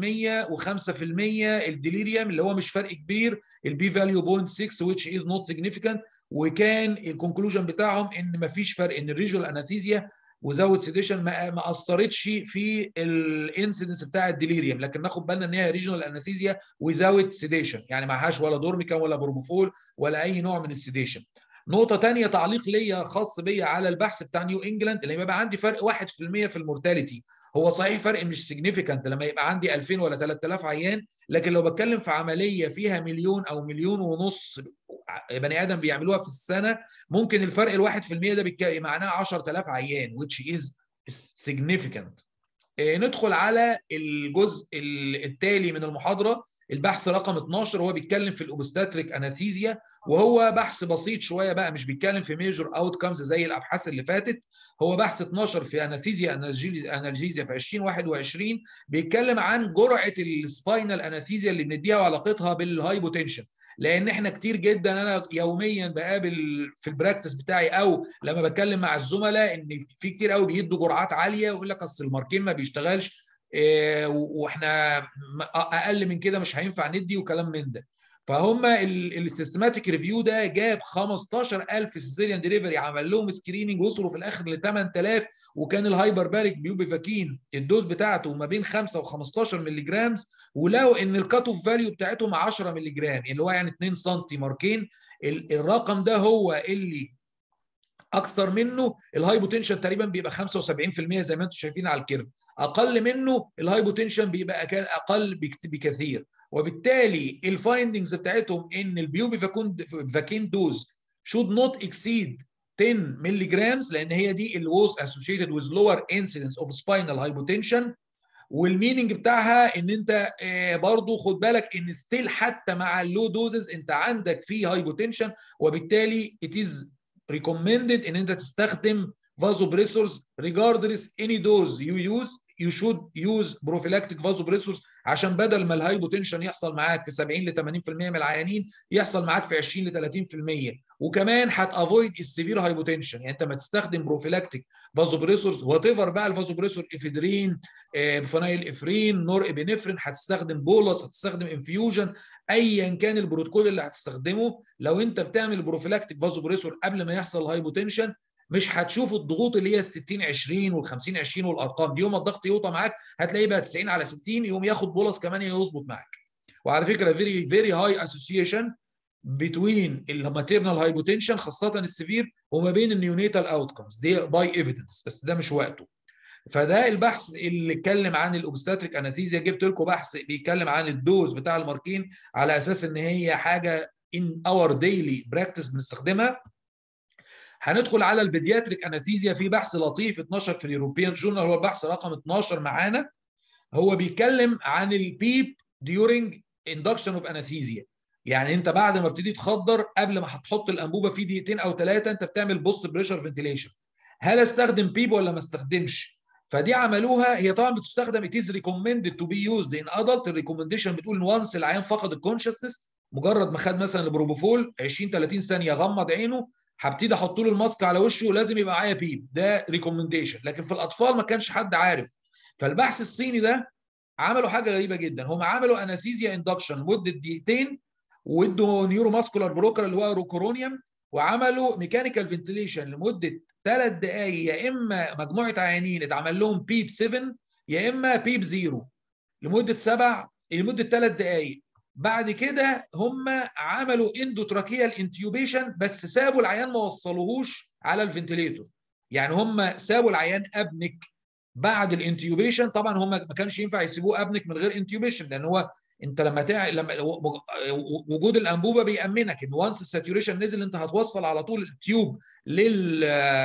Speaker 1: و5% الديليريوم اللي هو مش فرق كبير البي فاليو 0.6 which is not significant وكان الكونكلوجن بتاعهم ان مفيش فرق ان الريجوال اناثيزيا وزود سيديشن ما, ما اثرتش في الانسيدنس بتاع الديليريوم لكن ناخد بالنا ان هي ريجونال اناثيزيا وزود سيديشن يعني معهاش ولا دورميكان ولا بروبوفول ولا اي نوع من السيديشن نقطه ثانيه تعليق ليا خاص بيا على البحث بتاع نيو انجلاند اللي يبقى عندي فرق 1% في المورتاليتي هو صحيح فرق مش سيجنيفيكانت لما يبقى عندي 2000 ولا 3000 عيان لكن لو بتكلم في عمليه فيها مليون او مليون ونص بني ادم بيعملوها في السنه ممكن الفرق ال 1% ده معناه 10000 عيان which is significant ندخل على الجزء التالي من المحاضره البحث رقم 12 هو بيتكلم في الاوبستاتريك اناثيزيا وهو بحث بسيط شويه بقى مش بيتكلم في ميجور اوت كامز زي الابحاث اللي فاتت هو بحث 12 في اناثيزيا انالجيزيا في 2021 بيتكلم عن جرعه السباينال اناثيزيا اللي بنديها وعلاقتها بالهايبوتنشن لان احنا كتير جدا انا يوميا بقابل في البراكتس بتاعي او لما بتكلم مع الزملاء ان في كتير قوي بيدوا جرعات عاليه ويقول لك اصل الماركين ما بيشتغلش إيه واحنا اقل من كده مش هينفع ندي وكلام من ده فهم السيستماتيك ريفيو ده جاب 15000 سيزيريان ديليفري عمل لهم سكريننج وصلوا في الاخر ل 8000 وكان الهايبر باريك بيوبيفاكين الدوز بتاعته ما بين 5 و15 مللي جرام ولقوا ان الكات اوف فاليو بتاعتهم 10 مللي جرام اللي هو يعني 2 سم ماركين الرقم ده هو اللي اكثر منه الهايبوتنشن تقريبا بيبقى 75% زي ما انتم شايفين على الكيرف اقل منه الهايبوتنشن بيبقى اقل بكثير وبالتالي الفايندنجز بتاعتهم ان البيوبي فاكين دوز should not exceed 10 مللي جرامز لان هي دي اللي was associated with lower incidence of spinal hypotension والميننج بتاعها ان انت برضو خد بالك ان ستيل حتى مع اللو دوزز انت عندك في هايبوتنشن وبالتالي it is recommended ان انت تستخدم vasopressors regardless any dose you use you should use prophylactic vasopressors عشان بدل ما الهايبوتنشن يحصل معاك في 70 ل 80% من العيانين يحصل معاك في 20 ل 30% وكمان هتافويد السيفير هايبوتنشن يعني انت ما تستخدم بروفيلاكتيك فازوبريسورز وات ايفر بقى الفازوبريسور افيدرين فينايل افرين نور ابنفرين هتستخدم بولس هتستخدم انفيوجن ايا كان البروتوكول اللي هتستخدمه لو انت بتعمل بروفيلاكتيك فازوبريسور قبل ما يحصل هايبوتنشن مش هتشوف الضغوط اللي هي ال 60 20 وال 50 20 والارقام دي يوم الضغط يوطى معاك هتلاقيه بقى 90 على 60 يوم ياخد بولس كمان يظبط معاك وعلى فكره فيري فيري هاي اسوسيشن بتوين الماتيرنال هايبوتنشن خاصه السيفير وما بين النيونيتال اوتكمز دي باي ايفيدنس بس ده مش وقته فده البحث اللي اتكلم عن الاوبستاتريك اناثيزيا جبت لكم بحث بيتكلم عن الدوز بتاع الماركين على اساس ان هي حاجه ان اور ديلي براكتس بنستخدمها هندخل على البيدياتريك اناثيزيا في بحث لطيف 12 في اليوروبيان جورنال هو البحث رقم 12 معانا هو بيتكلم عن البيب ديورنج اندكشن اوف اناثيزيا يعني انت بعد ما بتبتدي تخدر قبل ما هتحط الانبوبه في دقيقتين او ثلاثه انت بتعمل بوست بريشر فنتيليشن هل استخدم بيب ولا ما استخدمش فدي عملوها هي طبعا بتستخدم it is recommended to be used in adult الريكومنديشن بتقول ان وانس العيان فقد الكونشسنس مجرد ما خد مثلا البروبوفول 20 30 ثانيه غمض عينه هبتدي احط له الماسك على وشه ولازم يبقى معايا بيب ده ريكومنديشن لكن في الاطفال ما كانش حد عارف فالبحث الصيني ده عملوا حاجه غريبه جدا هم عملوا اناثيزيا اندكشن مده دقيقتين وادوا نيورو ماسكولار بروكر اللي هو روكورونيوم وعملوا ميكانيكال فنتيليشن لمده ثلاث دقائق يا اما مجموعه عيانين اتعمل لهم بيب 7 يا اما بيب 0 لمده سبع لمده ثلاث دقائق بعد كده هم عملوا اندوتراكيال انتيوبيشن بس سابوا العيان ما وصلوهوش على الفنتليتور يعني هم سابوا العيان ابنك بعد الانتيوبيشن طبعا هم ما كانش ينفع يسيبوه ابنك من غير انتيوبيشن لان هو انت لما تع... لما وجود الانبوبه بيامنك ان وانس الساتوريشن نزل انت هتوصل على طول التيوب لل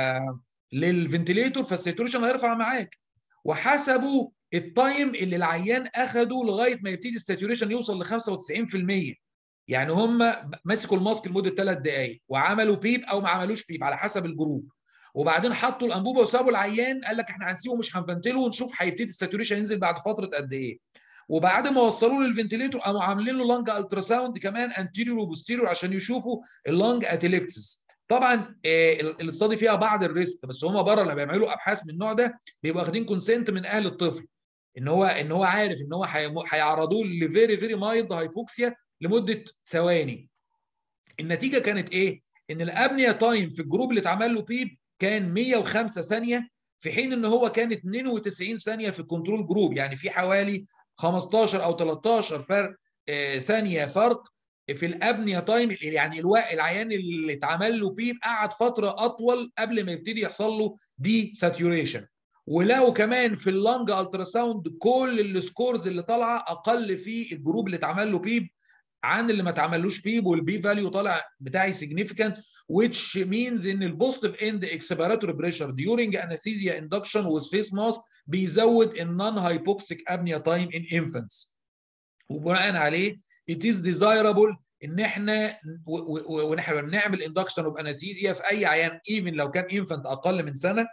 Speaker 1: للفنتليتور فالساتوريشن هيرفع معاك وحسبوا التايم اللي العيان اخده لغايه ما يبتدي الساتوريشن يوصل ل 95% يعني هم مسكوا الماسك لمده ثلاث دقائق وعملوا بيب او ما عملوش بيب على حسب الجروب وبعدين حطوا الانبوبه وسابوا العيان قال لك احنا هنسيبه مش هنفنتله ونشوف هيبتدي الساتوريشن ينزل بعد فتره قد ايه وبعد ما وصلوه للفنتليتور قاموا عاملين له لانج الترا ساوند كمان انتيريور وبوستيريور عشان يشوفوا اللانج اتليكسس طبعا الاستادي فيها بعض الريسك بس هم بره لما بيعملوا ابحاث من النوع ده بيبقوا واخدين كونسنت من اهل الطفل ان هو ان هو عارف ان هو هيعرضوه لفيري فيري مايلد هايبوكسيا لمده ثواني النتيجه كانت ايه ان الابنيا تايم في الجروب اللي اتعمل له بيب كان 105 ثانيه في حين ان هو كان 92 ثانيه في الكنترول جروب يعني في حوالي 15 او 13 فرق آه ثانيه فرق في الابنيا تايم يعني الوقت العيان اللي اتعمل له بيب قعد فتره اطول قبل ما يبتدي يحصل له دي ساتوريشن ولو كمان في اللانج الترا ساوند كل السكورز اللي طالعه اقل في الجروب اللي اتعمل له بيب عن اللي ما اتعملوش بيب والبي فاليو طالع بتاعي significant which means ان البوزيتيف اند اكسبيراتوري بريشر during anesthesia induction with face mask بيزود النون هايبوكسيك ابنيا تايم ان infants وبناء عليه it is desirable ان احنا ونحن بنعمل induction of anesthesia في اي عيان even لو كان infant اقل من سنه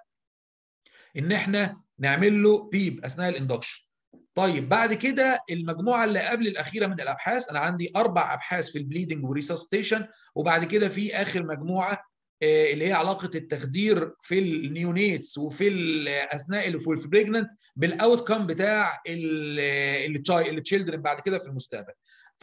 Speaker 1: ان احنا نعمل له بيب اثناء الاندكشن طيب بعد كده المجموعه اللي قبل الاخيره من الابحاث انا عندي اربع ابحاث في البليدنج وريسستيشن وبعد كده في اخر مجموعه اللي هي علاقه التخدير في النيونيتس وفي اثناء الفول بريجننت بالاوت كام بتاع التشيلدرن بعد كده في المستقبل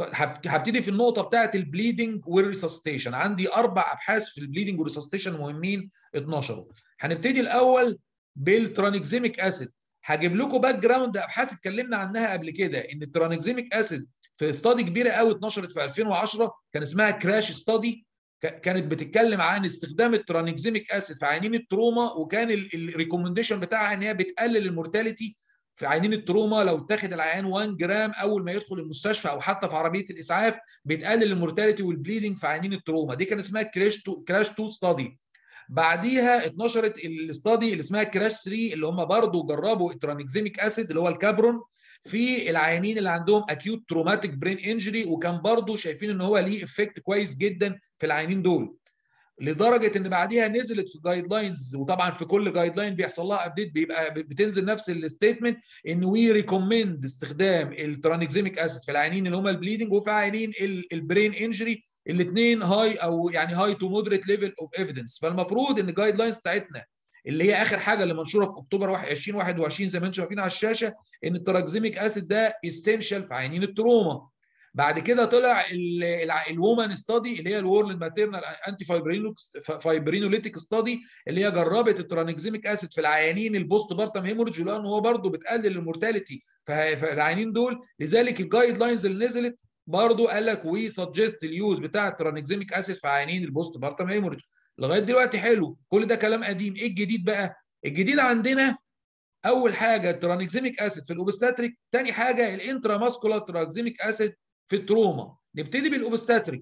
Speaker 1: هبتدي في النقطه بتاعه البليدنج والريسستيشن عندي اربع ابحاث في البليدنج والريسستيشن مهمين اتنشروا هنبتدي الاول بالترانكزيميك اسيد هجيب لكم باك جراوند ابحاث اتكلمنا عنها قبل كده ان الترانكزيميك اسيد في استادي كبيره قوي اتنشرت في 2010 كان اسمها كراش ستادي كانت بتتكلم عن استخدام الترانكزيميك اسيد في عيانين التروما وكان الريكومنديشن بتاعها ان هي بتقلل المورتاليتي في عيانين التروما لو اتاخد العيان 1 جرام اول ما يدخل المستشفى او حتى في عربيه الاسعاف بتقلل المورتاليتي والبليدنج في عيانين التروما دي كان اسمها كراش تو كراش 2 ستادي بعديها اتنشرت الاستادي اللي اسمها كراش 3 اللي هم برضو جربوا الترانكزيميك اسيد اللي هو الكابرون في العيانين اللي عندهم اكيوت تروماتيك برين انجري وكان برضو شايفين ان هو ليه افكت كويس جدا في العيانين دول لدرجه ان بعديها نزلت في جايد لاينز وطبعا في كل جايد لاين بيحصل لها ابديت بيبقى بتنزل نفس الستيتمنت ان وي ريكومند استخدام الترانكزيميك اسيد في العيانين اللي هم البليدنج وفي عيانين البرين انجري الاثنين هاي او يعني هاي تو مودريت ليفل اوف ايفيدنس فالمفروض ان الجايد لاينز بتاعتنا اللي هي اخر حاجه اللي منشوره في اكتوبر 2021 زي ما انتم شايفين على الشاشه ان التراكزيميك اسيد ده اسينشال في عيانين التروما بعد كده طلع الوومن ستادي اللي هي الورلد ماتيرنال انتي فايبرينوليتيك ستادي اللي هي جربت الترانكزيميك اسيد في العيانين البوست بارتم هيموريدج لان هو برضه بتقلل المورتاليتي في العيانين دول لذلك الجايد لاينز اللي نزلت برضه قال لك وي سجست اليوز بتاع الترانكزيميك اسيد في عيانين البوست بارتم هيموريدج لغايه دلوقتي حلو كل ده كلام قديم ايه الجديد بقى الجديد عندنا اول حاجه الترانكزيميك اسيد في الاوبستاتريك ثاني حاجه الانترا ماسكولار ترانكزيميك اسيد في التروما نبتدي بالاوبستاتريك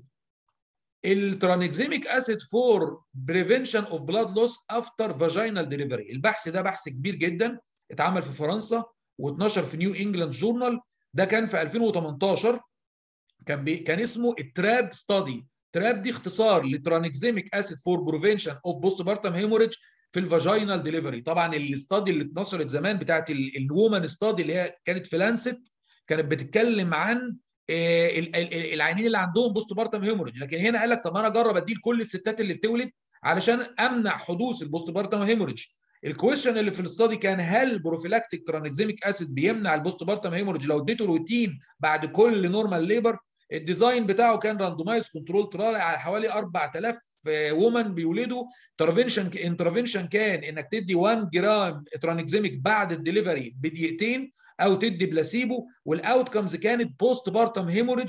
Speaker 1: الترانكزيميك اسيد فور بريفنشن اوف بلاد لوس افتر فاجينال ديليفري البحث ده بحث كبير جدا اتعمل في فرنسا و12 في نيو انجلاند جورنال ده كان في 2018 كان بي كان اسمه التراب ستادي تراب دي اختصار لترانكزيميك اسيد فور بريفنشن اوف بوست بارتم هيموريدج في الفاجينال ديليفري طبعا الاستادي اللي اتنشرت زمان بتاعت الوومن ستادي اللي هي كانت في لانست كانت بتتكلم عن العيانين اللي عندهم بوست بارتم هيموريدج لكن هنا قال لك طب انا اجرب ادي لكل الستات اللي بتولد علشان امنع حدوث البوست بارتم هيموريدج الكويشن اللي في الاستادي كان هل بروفيلاكتيك ترانكزيميك اسيد بيمنع البوست بارتم هيموريدج لو اديته روتين بعد كل نورمال ليبر الديزاين بتاعه كان راندومايز كنترول ترال على حوالي 4000 وومن بيولدوا انترفنشن انترفنشن كان انك تدي 1 جرام ترانكزيميك بعد الدليفري بدقيقتين او تدي بلاسيبو والاوت كمز كانت بوست بارتم هيموريدج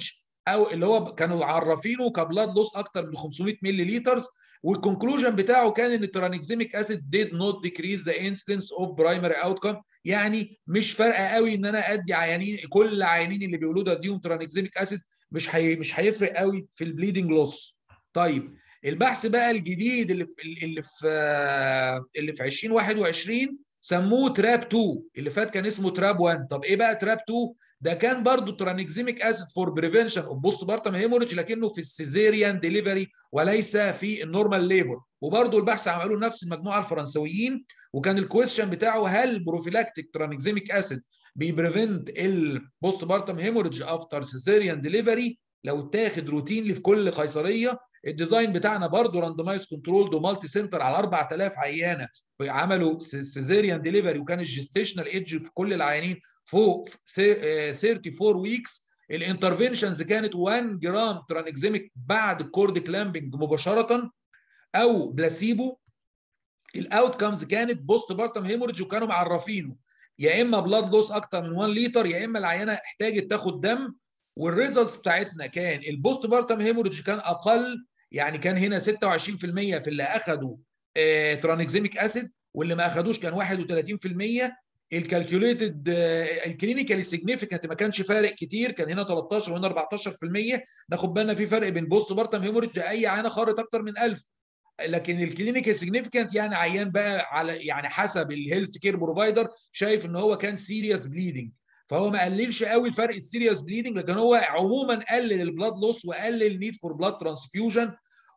Speaker 1: او اللي هو كانوا عرفينه كبلاد لوس اكتر من 500 مللي لتر والكونكلوجن بتاعه كان ان الترانكزيميك اسيد did not decrease the incidence of primary outcome يعني مش فارقه قوي ان انا ادي عيانين كل العيانين اللي بيقولوا ده اديهم ترانكزيميك اسيد مش هي مش هيفرق قوي في البليدنج لوس طيب البحث بقى الجديد اللي في اللي في اللي في 2021 سموه تراب 2 اللي فات كان اسمه تراب 1 طب ايه بقى تراب 2 ده كان برضو ترانكزيميك اسيد فور بريفنشن اوف بوست بارتم هيموريج لكنه في السيزيريان ديليفري وليس في النورمال ليبر وبرضو البحث عملوه نفس المجموعه الفرنسويين وكان الكويستشن بتاعه هل بروفيلاكتيك ترانكزيميك اسيد بيبريفنت البوست بارتم هيموريج افتر سيزيريان ديليفري لو اتاخد روتينلي في كل قيصريه الديزاين بتاعنا برضه راندمايز كنترول ومالتي سنتر على 4000 عيانه عملوا سيزيريان ديليفري وكان الجستيشنال ايدج في كل العيانين فوق 34 ويكس الانترفنشنز كانت 1 جرام ترانكزيميك بعد الكورد كلامبنج مباشره او بلاسيبو الاوت كامز كانت بوست بارتم هيموريدج وكانوا معرفينه يا اما بلاد لوس اكتر من 1 لتر يا اما العيانه احتاجت تاخد دم والريزلتس بتاعتنا كان البوست بارتم هيموريدج كان اقل يعني كان هنا 26% في اللي اخذوا آه ترانكزيميك اسيد واللي ما اخذوش كان 31% الكالكوليتد الكلينيكالي سيجنيفيكانت ما كانش فارق كتير كان هنا 13 وهنا 14% ناخد بالنا في فرق بين بوست بارتم هيموريدج اي عيانه خارط اكتر من 1000 لكن الكلينيكال سيجنيفيكانت يعني عيان بقى على يعني حسب الهيلث كير بروفايدر شايف ان هو كان سيريس بليدنج فهو ما قللش قوي الفرق السيريس بليدنج لكن هو عموما قلل البلاد لوس وقلل النيد فور بلاد ترانسفيوجن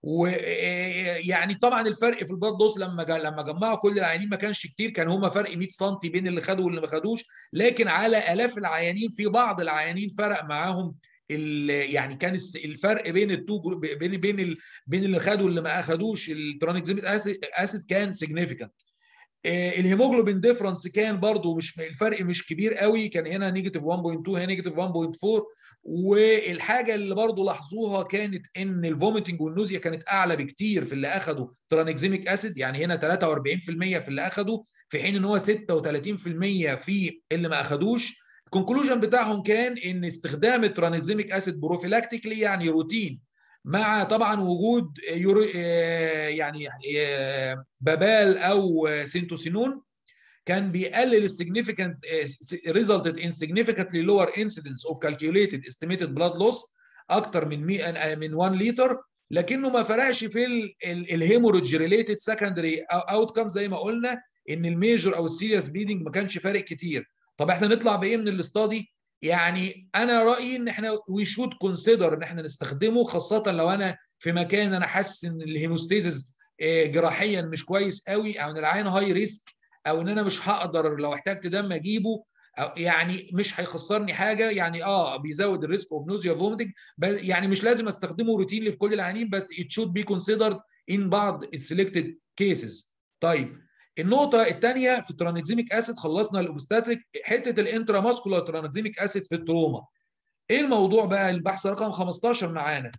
Speaker 1: ويعني طبعا الفرق في البلاد لوس لما لما جمعوا كل العيانين ما كانش كتير كان هما فرق 100 سم بين اللي خدوا واللي ما خدوش لكن على الاف العيانين في بعض العيانين فرق معاهم يعني كان الفرق بين التو جروب بين بين ال بين اللي خدوا واللي ما اخدوش الترانكزيميك اسيد كان سيجنيفيكانت الهيموجلوبين ديفرنس كان برضو مش الفرق مش كبير قوي كان هنا نيجاتيف 1.2 هنا نيجاتيف 1.4 والحاجه اللي برضو لاحظوها كانت ان الفوميتنج والنوزيا كانت اعلى بكتير في اللي اخدوا ترانكزيميك اسيد يعني هنا 43% في اللي اخدوا في حين ان هو 36% في اللي ما اخدوش الكونكلوجن بتاعهم كان ان استخدام الترانكزيميك اسيد بروفيلاكتيكلي يعني روتين مع طبعا وجود يورو يعني بابال او سينتوسينون كان بيقلل السيجنيفيكانت resulted in significantly lower incidence of calculated estimated blood loss اكتر من من 1 لتر لكنه ما فرقش في الهيموريدج ريليتد سكندري اوت كام زي ما قلنا ان الميجر او السيريس بليدنج ما كانش فارق كتير طب احنا نطلع بايه من الاستادي يعني انا رايي ان احنا وي شود كونسيدر ان احنا نستخدمه خاصه لو انا في مكان انا حاسس ان الهيموستيزز جراحيا مش كويس قوي او ان العين هاي ريسك او ان انا مش هقدر لو احتجت دم اجيبه أو يعني مش هيخسرني حاجه يعني اه بيزود الريسك اوف نوزيا فوميتنج يعني مش لازم استخدمه روتينلي في كل العيانين بس it should be considered in بعض السلكتد كيسز طيب النقطة الثانية في الترانكزيميك اسيد خلصنا الاوبستاتريك حتة الانتراماسكولار ترانكزيميك اسيد في التروما. ايه الموضوع بقى البحث رقم 15 معانا.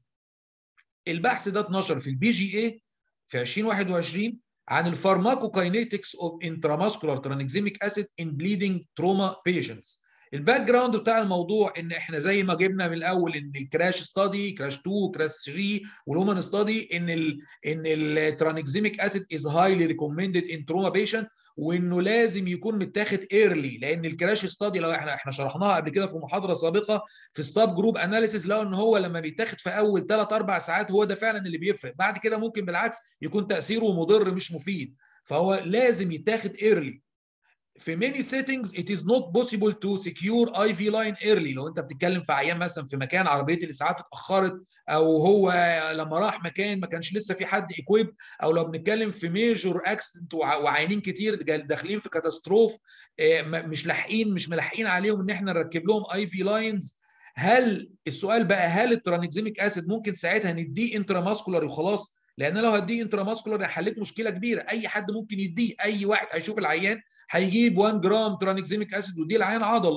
Speaker 1: البحث ده اتنشر في البي جي اي في 2021 عن الفارماكوكاينيتكس اوف انتراماسكولار ترانكزيميك اسيد ان بليدنج تروما بيشنتس. الباك جراوند بتاع الموضوع ان احنا زي ما جبنا من الاول ان الكراش ستادي كراش 2 كراش 3 والهومان ستادي ان ال ان الترانكزيميك اسيد از هايلي ريكومندد ان تروما بيشنت وانه لازم يكون متاخد ايرلي لان الكراش ستادي لو احنا احنا شرحناها قبل كده في محاضره سابقه في السب جروب اناليسيس لقوا ان هو لما بيتاخد في اول 3 4 ساعات هو ده فعلا اللي بيفرق بعد كده ممكن بالعكس يكون تاثيره مضر مش مفيد فهو لازم يتاخد ايرلي في many settings it is not possible to secure IV line early لو انت بتتكلم في عيان مثلا في مكان عربيه الاسعاف اتاخرت او هو لما راح مكان ما كانش لسه في حد اكويب او لو بنتكلم في ميجور اكسيدنت وعيانين كتير داخلين في كاتاستروف مش لاحقين مش ملاحقين عليهم ان احنا نركب لهم اي في لاينز هل السؤال بقى هل الترانكزيميك اسيد ممكن ساعتها نديه انتراماسكولار وخلاص لان لو هديه انتراماسكولار حليت مشكله كبيره اي حد ممكن يديه اي واحد هيشوف العيان هيجيب 1 جرام ترانكزيميك اسيد ويديه العيان عضل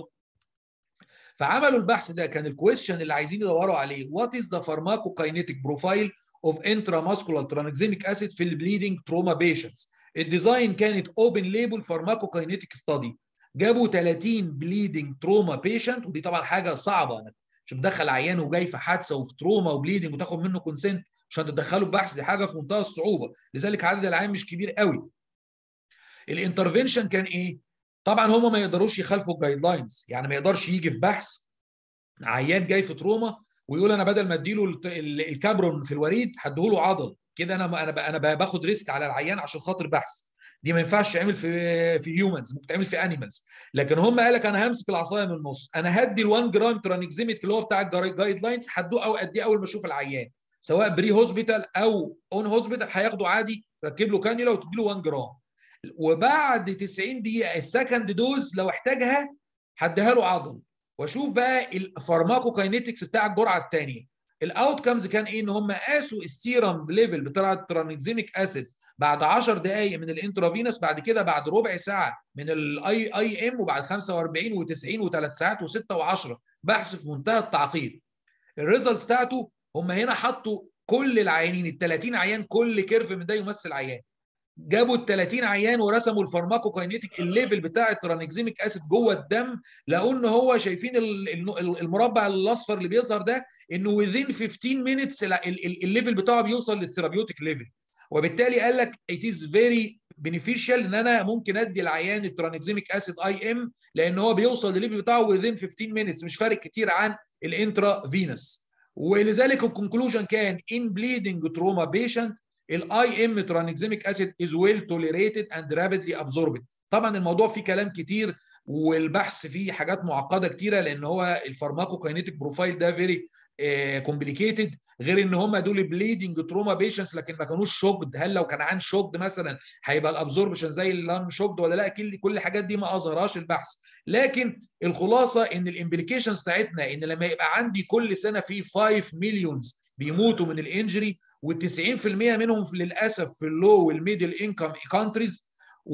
Speaker 1: فعملوا البحث ده كان الكويشن اللي عايزين يدوروا عليه وات از ذا فارماكوكاينيتيك بروفايل اوف انتراماسكولار ترانكزيميك اسيد في البليدنج تروما بيشنتس الديزاين كانت اوبن ليبل فارماكوكاينيتيك ستادي جابوا 30 بليدنج تروما بيشنت ودي طبعا حاجه صعبه مش بتدخل عيان وجاي في حادثه وفي تروما وبليدنج وتاخد منه كونسنت عشان تدخله بحث دي حاجه في منتهى الصعوبه لذلك عدد العيان مش كبير قوي الانترفنشن كان ايه طبعا هم ما يقدروش يخالفوا الجايد لاينز يعني ما يقدرش يجي في بحث عيان جاي في تروما ويقول انا بدل ما اديله الت- ال- الكابرون في الوريد هديهوله عضل كده انا انا ب- انا ب- باخد ريسك على العيان عشان خاطر بحث دي ما ينفعش تعمل في في هيومنز ممكن تعمل في انيمالز لكن هم قال لك انا همسك العصايه من النص انا هدي ال1 جرام ترانكزيميت اللي هو بتاع الجايد لاينز هدوه او اديه اول ما اشوف العيان سواء بري هوسبيتال او اون هوسبيتال هياخده عادي ركب له كانيولا وتدي له 1 جرام وبعد 90 دقيقه السكند دوز لو احتاجها هديها له عضل واشوف بقى الفارماكوكاينيتكس بتاع الجرعه الثانيه الاوت كامز كان ايه ان هم قاسوا السيرم ليفل بتاع الترانكزيميك اسيد بعد 10 دقائق من الانترافينوس بعد كده بعد ربع ساعه من الاي اي ام وبعد 45 و90 وثلاث ساعات و6 و10 بحث في منتهى التعقيد الريزلتس بتاعته هم هنا حطوا كل العيانين ال 30 عيان كل كيرف من ده يمثل عيان جابوا ال 30 عيان ورسموا الفارماكوكاينيتيك الليفل بتاع الترانكزيميك اسيد جوه الدم لقوا ان هو شايفين ال- ال- المربع الاصفر اللي بيظهر ده انه within 15 minutes ال- ال- الليفل بتاعه بيوصل للثيرابيوتيك ليفل وبالتالي قال لك it is very beneficial ان انا ممكن ادي العيان الترانكزيميك اسيد اي ام لان هو بيوصل لليفل بتاعه within 15 minutes مش فارق كتير عن الانترا فينس ولذلك الكونكلوجن كان in bleeding trauma patient الاي ام ترانكزيميك اسيد از ويل توليريتد اند رابيدلي ابزوربد طبعا الموضوع فيه كلام كتير والبحث فيه حاجات معقده كتيره لان هو الفارماكوكاينيتيك بروفايل ده فيري كومبليكيتد غير ان هم دول بليدنج تروما بيشنتس لكن ما كانوش شوكد هل لو كان عن شوكد مثلا هيبقى الابزوربشن زي اللان شوكد ولا لا كل كل الحاجات دي ما اظهرهاش البحث لكن الخلاصه ان الامبليكيشنز بتاعتنا ان لما يبقى عندي كل سنه في 5 مليونز بيموتوا من الانجري و90% منهم للاسف في اللو والميدل انكم كونتريز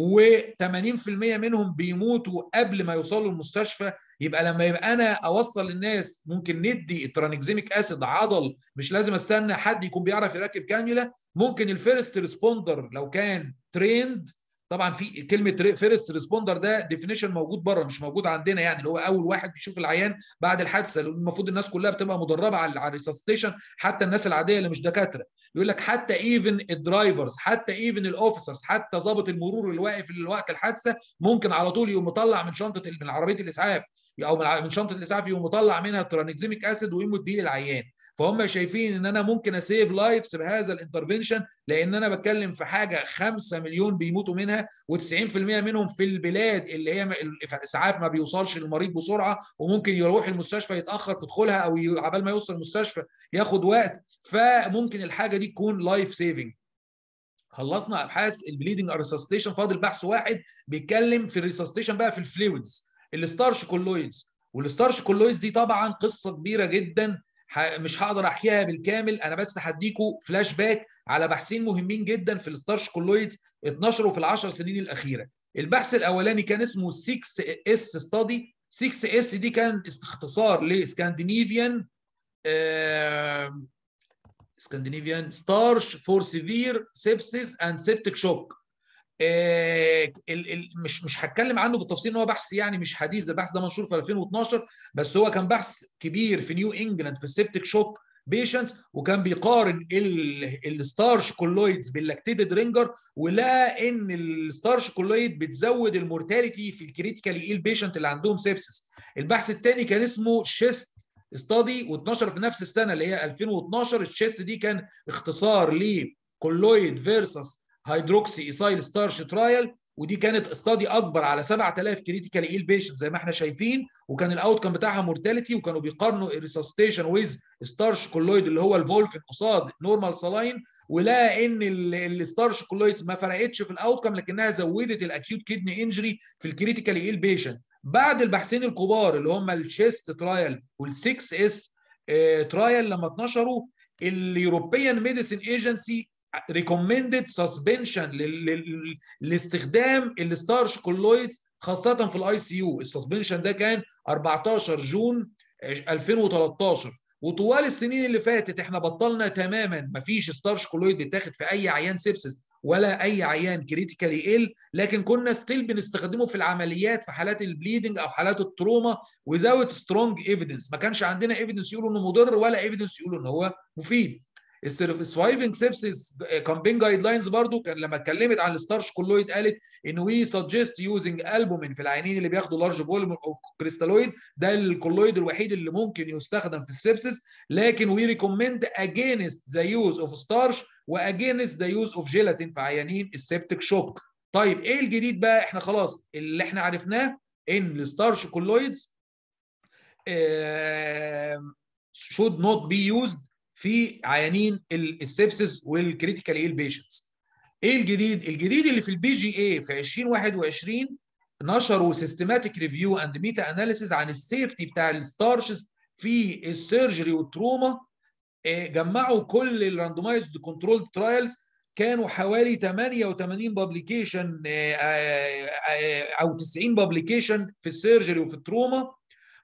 Speaker 1: و80% منهم بيموتوا قبل ما يوصلوا المستشفى يبقى لما يبقى انا اوصل للناس ممكن ندي الترانكزيميك اسيد عضل مش لازم استنى حد يكون بيعرف يركب كانيولا ممكن الفيرست ريسبوندر لو كان تريند طبعا في كلمه فيرست ريسبوندر ده ديفينيشن موجود بره مش موجود عندنا يعني اللي هو اول واحد بيشوف العيان بعد الحادثه المفروض الناس كلها بتبقى مدربه على على الريسستيشن حتى الناس العاديه اللي مش دكاتره يقول لك حتى ايفن الدرايفرز حتى ايفن الاوفيسرز حتى ضابط المرور اللي واقف وقت الحادثه ممكن على طول يقوم مطلع من شنطه من عربيه الاسعاف او من شنطه الاسعاف يقوم مطلع منها الترانكزيميك اسيد ويقوم يديه للعيان فهم شايفين ان انا ممكن اسيف لايفز بهذا الانترفنشن لان انا بتكلم في حاجه 5 مليون بيموتوا منها و90% منهم في البلاد اللي هي الاسعاف ما بيوصلش للمريض بسرعه وممكن يروح المستشفى يتاخر في دخولها او عبال ما يوصل المستشفى ياخد وقت فممكن الحاجه دي تكون لايف سيفنج خلصنا ابحاث البليدنج ريسستيشن فاضل بحث واحد بيتكلم في الريسستيشن بقى في الفلويدز الستارش كولويدز والستارش كولويدز دي طبعا قصه كبيره جدا مش هقدر احكيها بالكامل انا بس هديكوا فلاش باك على بحثين مهمين جدا في الستارش كولويدز اتنشروا في العشر سنين الاخيره البحث الاولاني كان اسمه 6 اس ستادي 6 اس دي كان اختصار لسكاندينيفيان آه سكاندينيفيان ستارش فور سيفير سيبسيس اند سيبتيك شوك آه ال ال مش مش هتكلم عنه بالتفصيل ان هو بحث يعني مش حديث ده البحث ده منشور في 2012 بس هو كان بحث كبير في نيو انجلاند في السيبتيك شوك بيشنتس وكان بيقارن الستارش كولويدز باللاكتيتد رينجر ولقى ان الستارش كولويد بتزود المورتاليتي في الكريتيكالي ايل بيشنت اللي عندهم سيبسس البحث الثاني كان اسمه شيست ستادي واتنشر في نفس السنه اللي هي 2012 الشيست دي كان اختصار لكولويد فيرسس هيدروكسي ايسايل ستارش ترايل ودي كانت استادي اكبر على 7000 كريتيكال ايل بيشنت زي ما احنا شايفين وكان الاوت كان بتاعها مورتاليتي وكانوا بيقارنوا الريسستيشن ويز ستارش كولويد اللي هو الفولفين قصاد نورمال سلاين ولقى ان الستارش كولويد ما فرقتش في الاوت كم لكنها زودت الاكيوت كيدني انجري في الكريتيكال ايل بيشنت بعد البحثين الكبار اللي هم الشيست ترايل وال6 اس ترايل لما اتنشروا اليوروبيان ميديسين ايجنسي ريكومندد سسبنشن لاستخدام الستارش كولويدز خاصه في الاي سي يو السسبنشن ده كان 14 جون 2013 وطوال السنين اللي فاتت احنا بطلنا تماما مفيش ستارش كولويد بيتاخد في اي عيان سيبسس ولا اي عيان كريتيكالي ال لكن كنا ستيل بنستخدمه في العمليات في حالات البليدنج او حالات التروما without strong evidence ما كانش عندنا ايفيدنس يقولوا انه مضر ولا ايفيدنس يقولوا ان هو مفيد السرفايفنج سيبسيس كامبين جايد لاينز برضو كان لما اتكلمت عن الستارش كولويد قالت ان وي سجست يوزنج البومين في العيانين اللي بياخدوا لارج فوليوم اوف كريستالويد ده الكولويد الوحيد اللي ممكن يستخدم في السيبسيس لكن وي ريكومند اجينست ذا يوز اوف ستارش واجينست ذا يوز اوف جيلاتين في عيانين السيبتك شوك طيب ايه الجديد بقى احنا خلاص اللي احنا عرفناه ان الستارش كولويدز should not be used في عيانين السبسس والكريتيكال ايل بيشنتس ايه الجديد الجديد اللي في البي جي اي في 2021 نشروا سيستماتيك ريفيو اند ميتا اناليسيز عن السيفتي بتاع الستارشز في السيرجري والتروما جمعوا كل الراندومايزد كنترول ترايلز كانوا حوالي 88 بابليكيشن او 90 بابليكيشن في السيرجري وفي التروما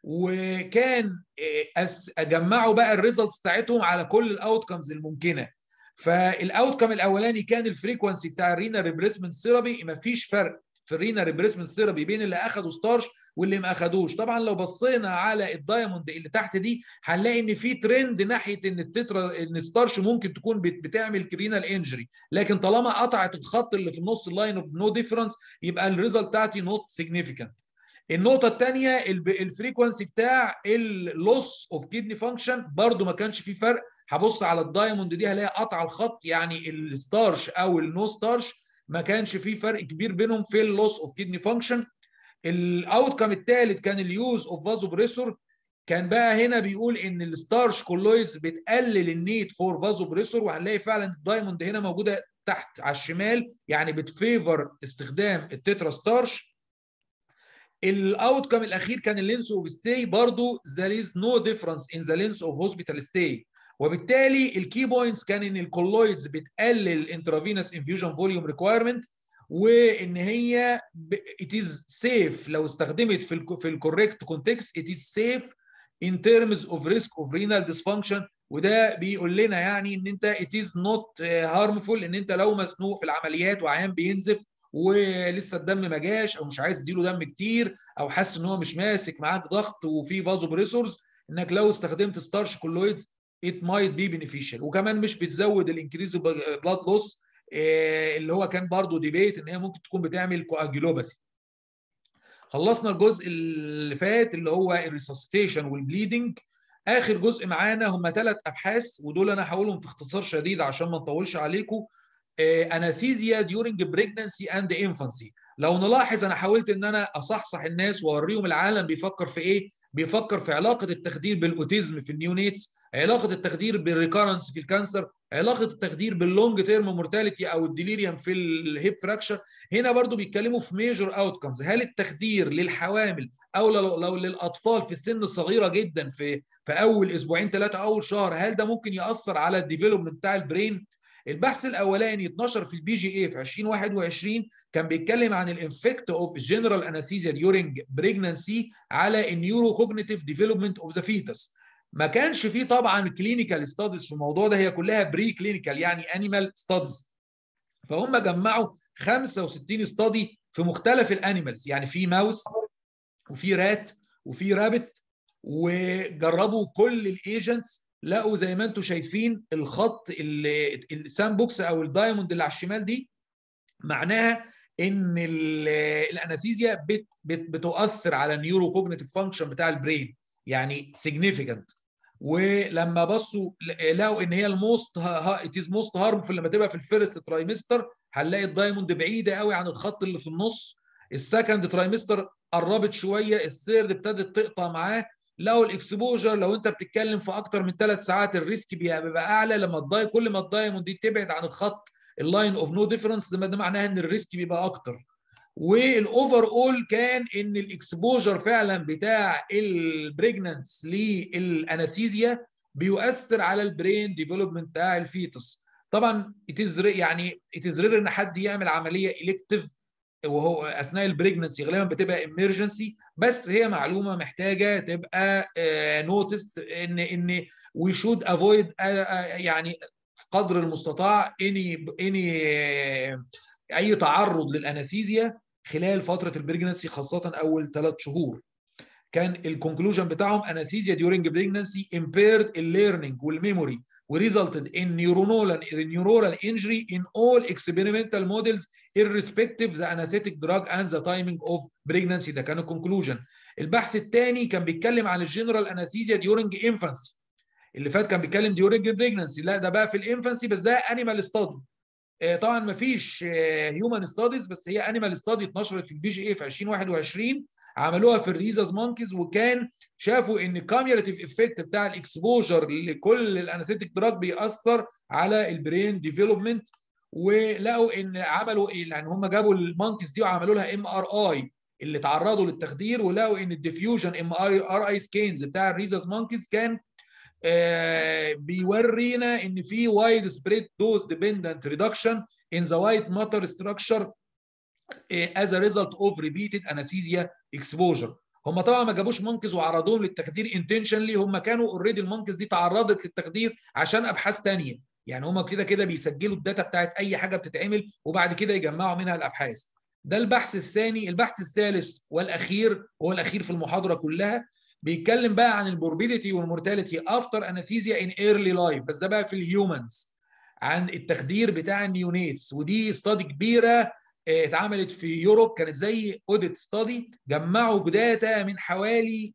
Speaker 1: وكان جمعوا بقى الريزلتس بتاعتهم على كل الاوتكمز الممكنه فالاوتكم الاولاني كان الفريكونسي بتاع الرينا ريبريسمنت ثيرابي ما فيش فرق في الرينا ريبريسمنت ثيرابي بين اللي اخدوا ستارش واللي ما اخدوش طبعا لو بصينا على الدايموند اللي تحت دي هنلاقي ان في ترند ناحيه ان التترا ان ستارش ممكن تكون بتعمل كرينال انجري لكن طالما قطعت الخط اللي في النص اللاين اوف نو ديفرنس يبقى الريزلت بتاعتي نوت سيجنيفيكانت النقطة الثانية الفريكونسي بتاع اللوس اوف كيدني فانكشن برضو ما كانش فيه فرق هبص على الدايموند دي هلاقي قطع الخط يعني الستارش او النو ستارش ما كانش فيه فرق كبير بينهم في اللوس اوف كيدني فانكشن الاوتكم الثالث كان اليوز اوف فازو بريسور كان بقى هنا بيقول ان الستارش كولويز بتقلل النيد فور فازو بريسور وهنلاقي فعلا الدايموند هنا موجوده تحت على الشمال يعني بتفيفر استخدام التترا ستارش الاوتكم الاخير كان اللينس اوف ستاي برضو there is no difference in the length of hospital stay وبالتالي الكي بوينتس كان ان الكولويدز بتقلل الانترافينوس انفيوجن فوليوم ريكويرمنت وان هي it is safe لو استخدمت في ال في الكوريكت كونتكست it is safe in terms of risk of renal dysfunction وده بيقول لنا يعني ان انت it is not harmful ان انت لو مزنوق في العمليات وعيان بينزف ولسه الدم ما جاش او مش عايز تديله دم كتير او حاسس ان هو مش ماسك معاك ضغط وفي فازو بريسورز انك لو استخدمت ستارش كولويدز it might be beneficial وكمان مش بتزود الانكريز بلاد لوس اللي هو كان برضو ديبيت ان هي ممكن تكون بتعمل كواجيلوباثي خلصنا الجزء اللي فات اللي هو الريسستيشن والبليدنج اخر جزء معانا هم ثلاث ابحاث ودول انا هقولهم في اختصار شديد عشان ما نطولش عليكم اناثيزيا ديورنج بريجنسي اند انفانسي لو نلاحظ انا حاولت ان انا اصحصح الناس واوريهم العالم بيفكر في ايه بيفكر في علاقه التخدير بالاوتيزم في النيونيتس علاقه التخدير بالريكارنس في الكانسر علاقه التخدير باللونج تيرم مورتاليتي او الديليريوم في الهيب فراكشر هنا برضو بيتكلموا في ميجر اوتكمز هل التخدير للحوامل او لو, لو للاطفال في السن الصغيره جدا في في اول اسبوعين ثلاثه اول شهر هل ده ممكن ياثر على الديفلوبمنت بتاع البرين البحث الاولاني 12 في البي جي اي في 2021 كان بيتكلم عن الانفكت اوف جنرال اناثيزيا ديورنج بريجنانسي على النيورو كوجنيتيف ديفلوبمنت اوف ذا فيتس ما كانش فيه طبعا كلينيكال ستاديز في الموضوع ده هي كلها بري كلينيكال يعني انيمال ستاديز فهم جمعوا 65 ستادي في مختلف الانيمالز يعني في ماوس وفي رات وفي رابت وجربوا كل الايجنتس لقوا زي ما انتم شايفين الخط السام بوكس او الدايموند اللي على الشمال دي معناها ان الاناثيزيا بت بت بتؤثر على النيورو كوجنيتيف فانكشن بتاع البرين يعني سيجنيفيكانت ولما بصوا لقوا ان هي الموست ات از موست هارمفul لما تبقى في الفيرست ترايمستر هنلاقي الدايموند بعيده قوي عن الخط اللي في النص السكند ترايمستر قربت شويه الثيرد ابتدت تقطع معاه لو الاكسبوجر لو انت بتتكلم في اكتر من ثلاث ساعات الريسك بيبقى اعلى لما الداي كل ما الدايموند دي تبعد عن الخط اللاين اوف نو ديفرنس ده معناها ان الريسك بيبقى اكتر والاوفر اول كان ان الاكسبوجر فعلا بتاع البريجنانتس للاناثيزيا بيؤثر على البرين ديفلوبمنت بتاع الفيتس طبعا اتز يعني اتز رير ان حد يعمل عمليه الكتيف وهو اثناء البريجننسي غالبا بتبقى امرجنسي بس هي معلومه محتاجه تبقى نوتست ان ان وي شود افويد يعني قدر المستطاع اني اني اي تعرض للانستيزيا خلال فتره البريجنسي خاصه اول ثلاث شهور كان الكونكلوجن بتاعهم انستيزيا during pregnancy impaired الليرنينج والميموري وريزلتد in neuronal neuronal injury in all experimental models irrespective the anesthetic drug and the timing of pregnancy ده كان الكونكلوجن البحث الثاني كان بيتكلم عن الجنرال انستيزيا during infancy اللي فات كان بيتكلم during pregnancy لا ده بقى في الانفانسي بس ده انيمال ستادي طبعا ما فيش هيومن ستاديز بس هي انيمال ستادي اتنشرت في البي جي اي في 2021 عملوها في الريزاز مونكيز وكان شافوا ان الكاميولاتيف افكت بتاع الاكسبوجر لكل الانستيك دراج بيأثر على البرين ديفلوبمنت ولقوا ان عملوا يعني هم جابوا المونكيز دي وعملوا لها ام ار اي اللي تعرضوا للتخدير ولقوا ان الديفيوجن ام ار اي سكينز بتاع الريزاز مونكيز كان آه بيورينا ان في وايد سبريد دوز ديبندنت ريدكشن in the white matter structure as a result of repeated anesthesia exposure هم طبعا ما جابوش منقذ وعرضوهم للتخدير انتشنلي هم كانوا اوريدي المنقذ دي تعرضت للتخدير عشان ابحاث ثانيه يعني هم كده كده بيسجلوا الداتا بتاعت اي حاجه بتتعمل وبعد كده يجمعوا منها الابحاث ده البحث الثاني البحث الثالث والاخير هو الاخير في المحاضره كلها بيتكلم بقى عن البوربيديتي والمورتاليتي افتر انستيزيا ان ايرلي لايف بس ده بقى في الهيومنز عن التخدير بتاع النيونيتس ودي استادي كبيره اتعملت في يوروب كانت زي اوديت ستادي جمعوا داتا من حوالي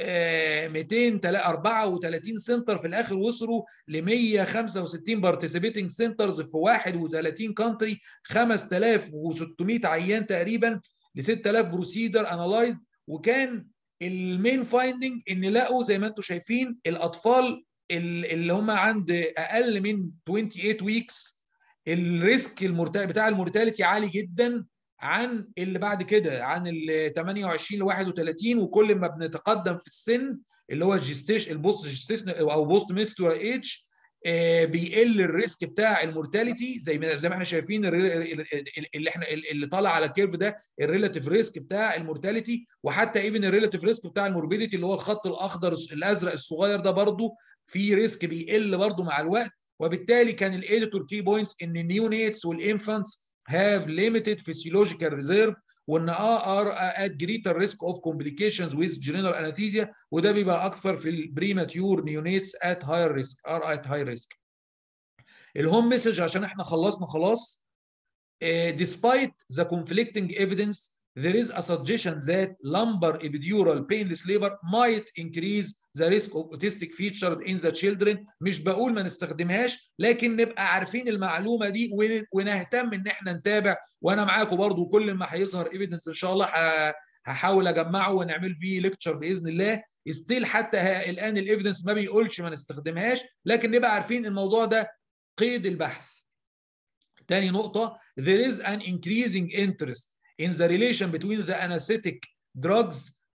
Speaker 1: 234 سنتر في الاخر وصلوا ل 165 بارتيسيبيتنج سنترز في 31 كونتري 5600 عيان تقريبا ل 6000 بروسيدر انالايز وكان المين فايندنج ان لقوا زي ما انتم شايفين الاطفال اللي هم عند اقل من 28 ويكس الريسك المرتال بتاع المورتاليتي عالي جدا عن اللي بعد كده عن ال 28 ل 31 وكل ما بنتقدم في السن اللي هو الجستيش البوست جستيشن او بوست ميستور ايج بيقل الريسك بتاع المورتاليتي زي ما زي ما احنا شايفين اللي احنا اللي طالع على الكيرف ده الريلاتيف ريسك بتاع المورتاليتي وحتى ايفن الريلاتيف ريسك بتاع الموربيديتي اللي هو الخط الاخضر الازرق الصغير ده برضو في ريسك بيقل برضو مع الوقت وبالتالي كان الايديتور كي بوينتس ان النيونيتس والانفانتس have limited physiological reserve وان are at greater risk of complications with general anesthesia وده بيبقى اكثر في البريماتيور نيونيتس at higher risk are at high risk. الهوم مسج عشان احنا خلصنا خلاص uh, despite the conflicting evidence there is a suggestion that lumbar epidural painless labor might increase the risk of autistic features in the children مش بقول ما نستخدمهاش لكن نبقى عارفين المعلومه دي ونهتم ان احنا نتابع وانا معاكم برضو كل ما هيظهر ايفيدنس ان شاء الله هحاول اجمعه ونعمل بيه ليكتشر باذن الله ستيل حتى الان الايفيدنس ما بيقولش ما نستخدمهاش لكن نبقى عارفين الموضوع ده قيد البحث تاني نقطه there is an increasing interest in the relation between the anesthetic drugs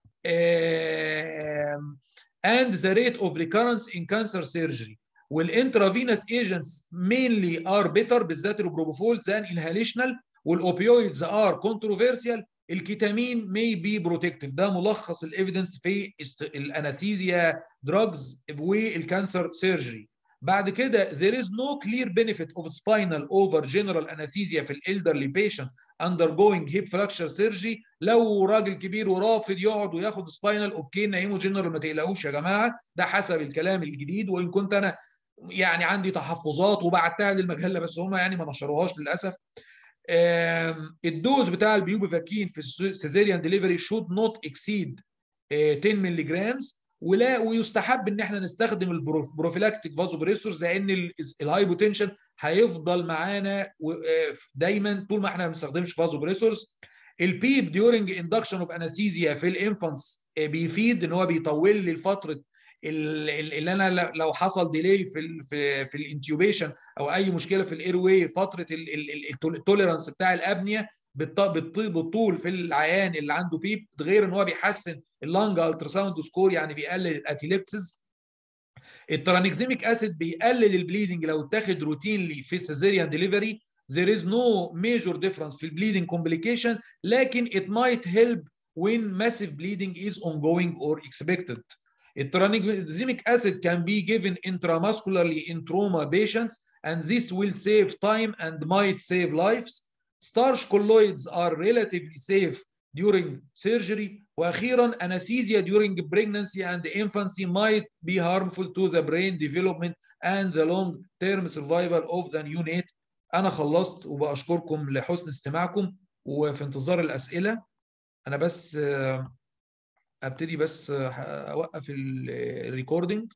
Speaker 1: um, and the rate of recurrence in cancer surgery. والintravenous agents mainly are better بالذات البروبوفول than inhalational والاوبيويدز are controversial الكيتامين may be protective ده ملخص الايفيدنس في الانستيزيا دراجز والكانسر سيرجري بعد كده there is no clear benefit of spinal over general anesthesia في elderly patient undergoing hip fracture surgery لو راجل كبير ورافض يقعد وياخد سباينال اوكي نايمه جنرال ما تقلقوش يا جماعه ده حسب الكلام الجديد وان كنت انا يعني عندي تحفظات وبعتها للمجله بس هم يعني ما نشروهاش للاسف الدوز بتاع البيوبيفاكين في السيزيريان ديليفري should not exceed 10 مللي جرامز ولا ويستحب ان احنا نستخدم البروفيلاكتيك فازوبريسورز لان الهايبوتنشن هيفضل معانا دايما طول ما احنا ما بنستخدمش فازوبريسورز البيب ديورنج اندكشن اوف انستيزيا في الانفانتس بيفيد ان هو بيطول لي فتره اللي انا لو حصل ديلي في ال في في الانتيوبيشن او اي مشكله في الاير واي فتره التوليرانس بتاع الابنيه بالطول في العيان اللي عنده بيب غير ان هو بيحسن اللانج التراساوند سكور يعني بيقلل الاتيليبسز الترانكزيميك اسيد بيقلل البليدنج لو اتاخد روتينلي في السيزيريان ديليفري there is no major difference في البليدنج complication لكن it might help when massive bleeding is ongoing or expected الترانيزيميك acid can be given intramuscularly in trauma patients and this will save time and might save lives. Starch colloids are relatively safe during surgery. واخيرا anesthesia during pregnancy and infancy might be harmful to the brain development and the long term survival of the neonate. انا خلصت وبشكركم لحسن استماعكم وفي انتظار الاسئله انا بس ابتدي بس اوقف الريكوردنج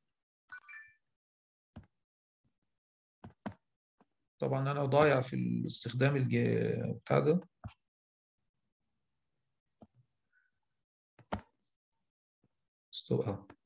Speaker 1: طبعا انا ضايع في الاستخدام الج... بتاع ده ستوب اهو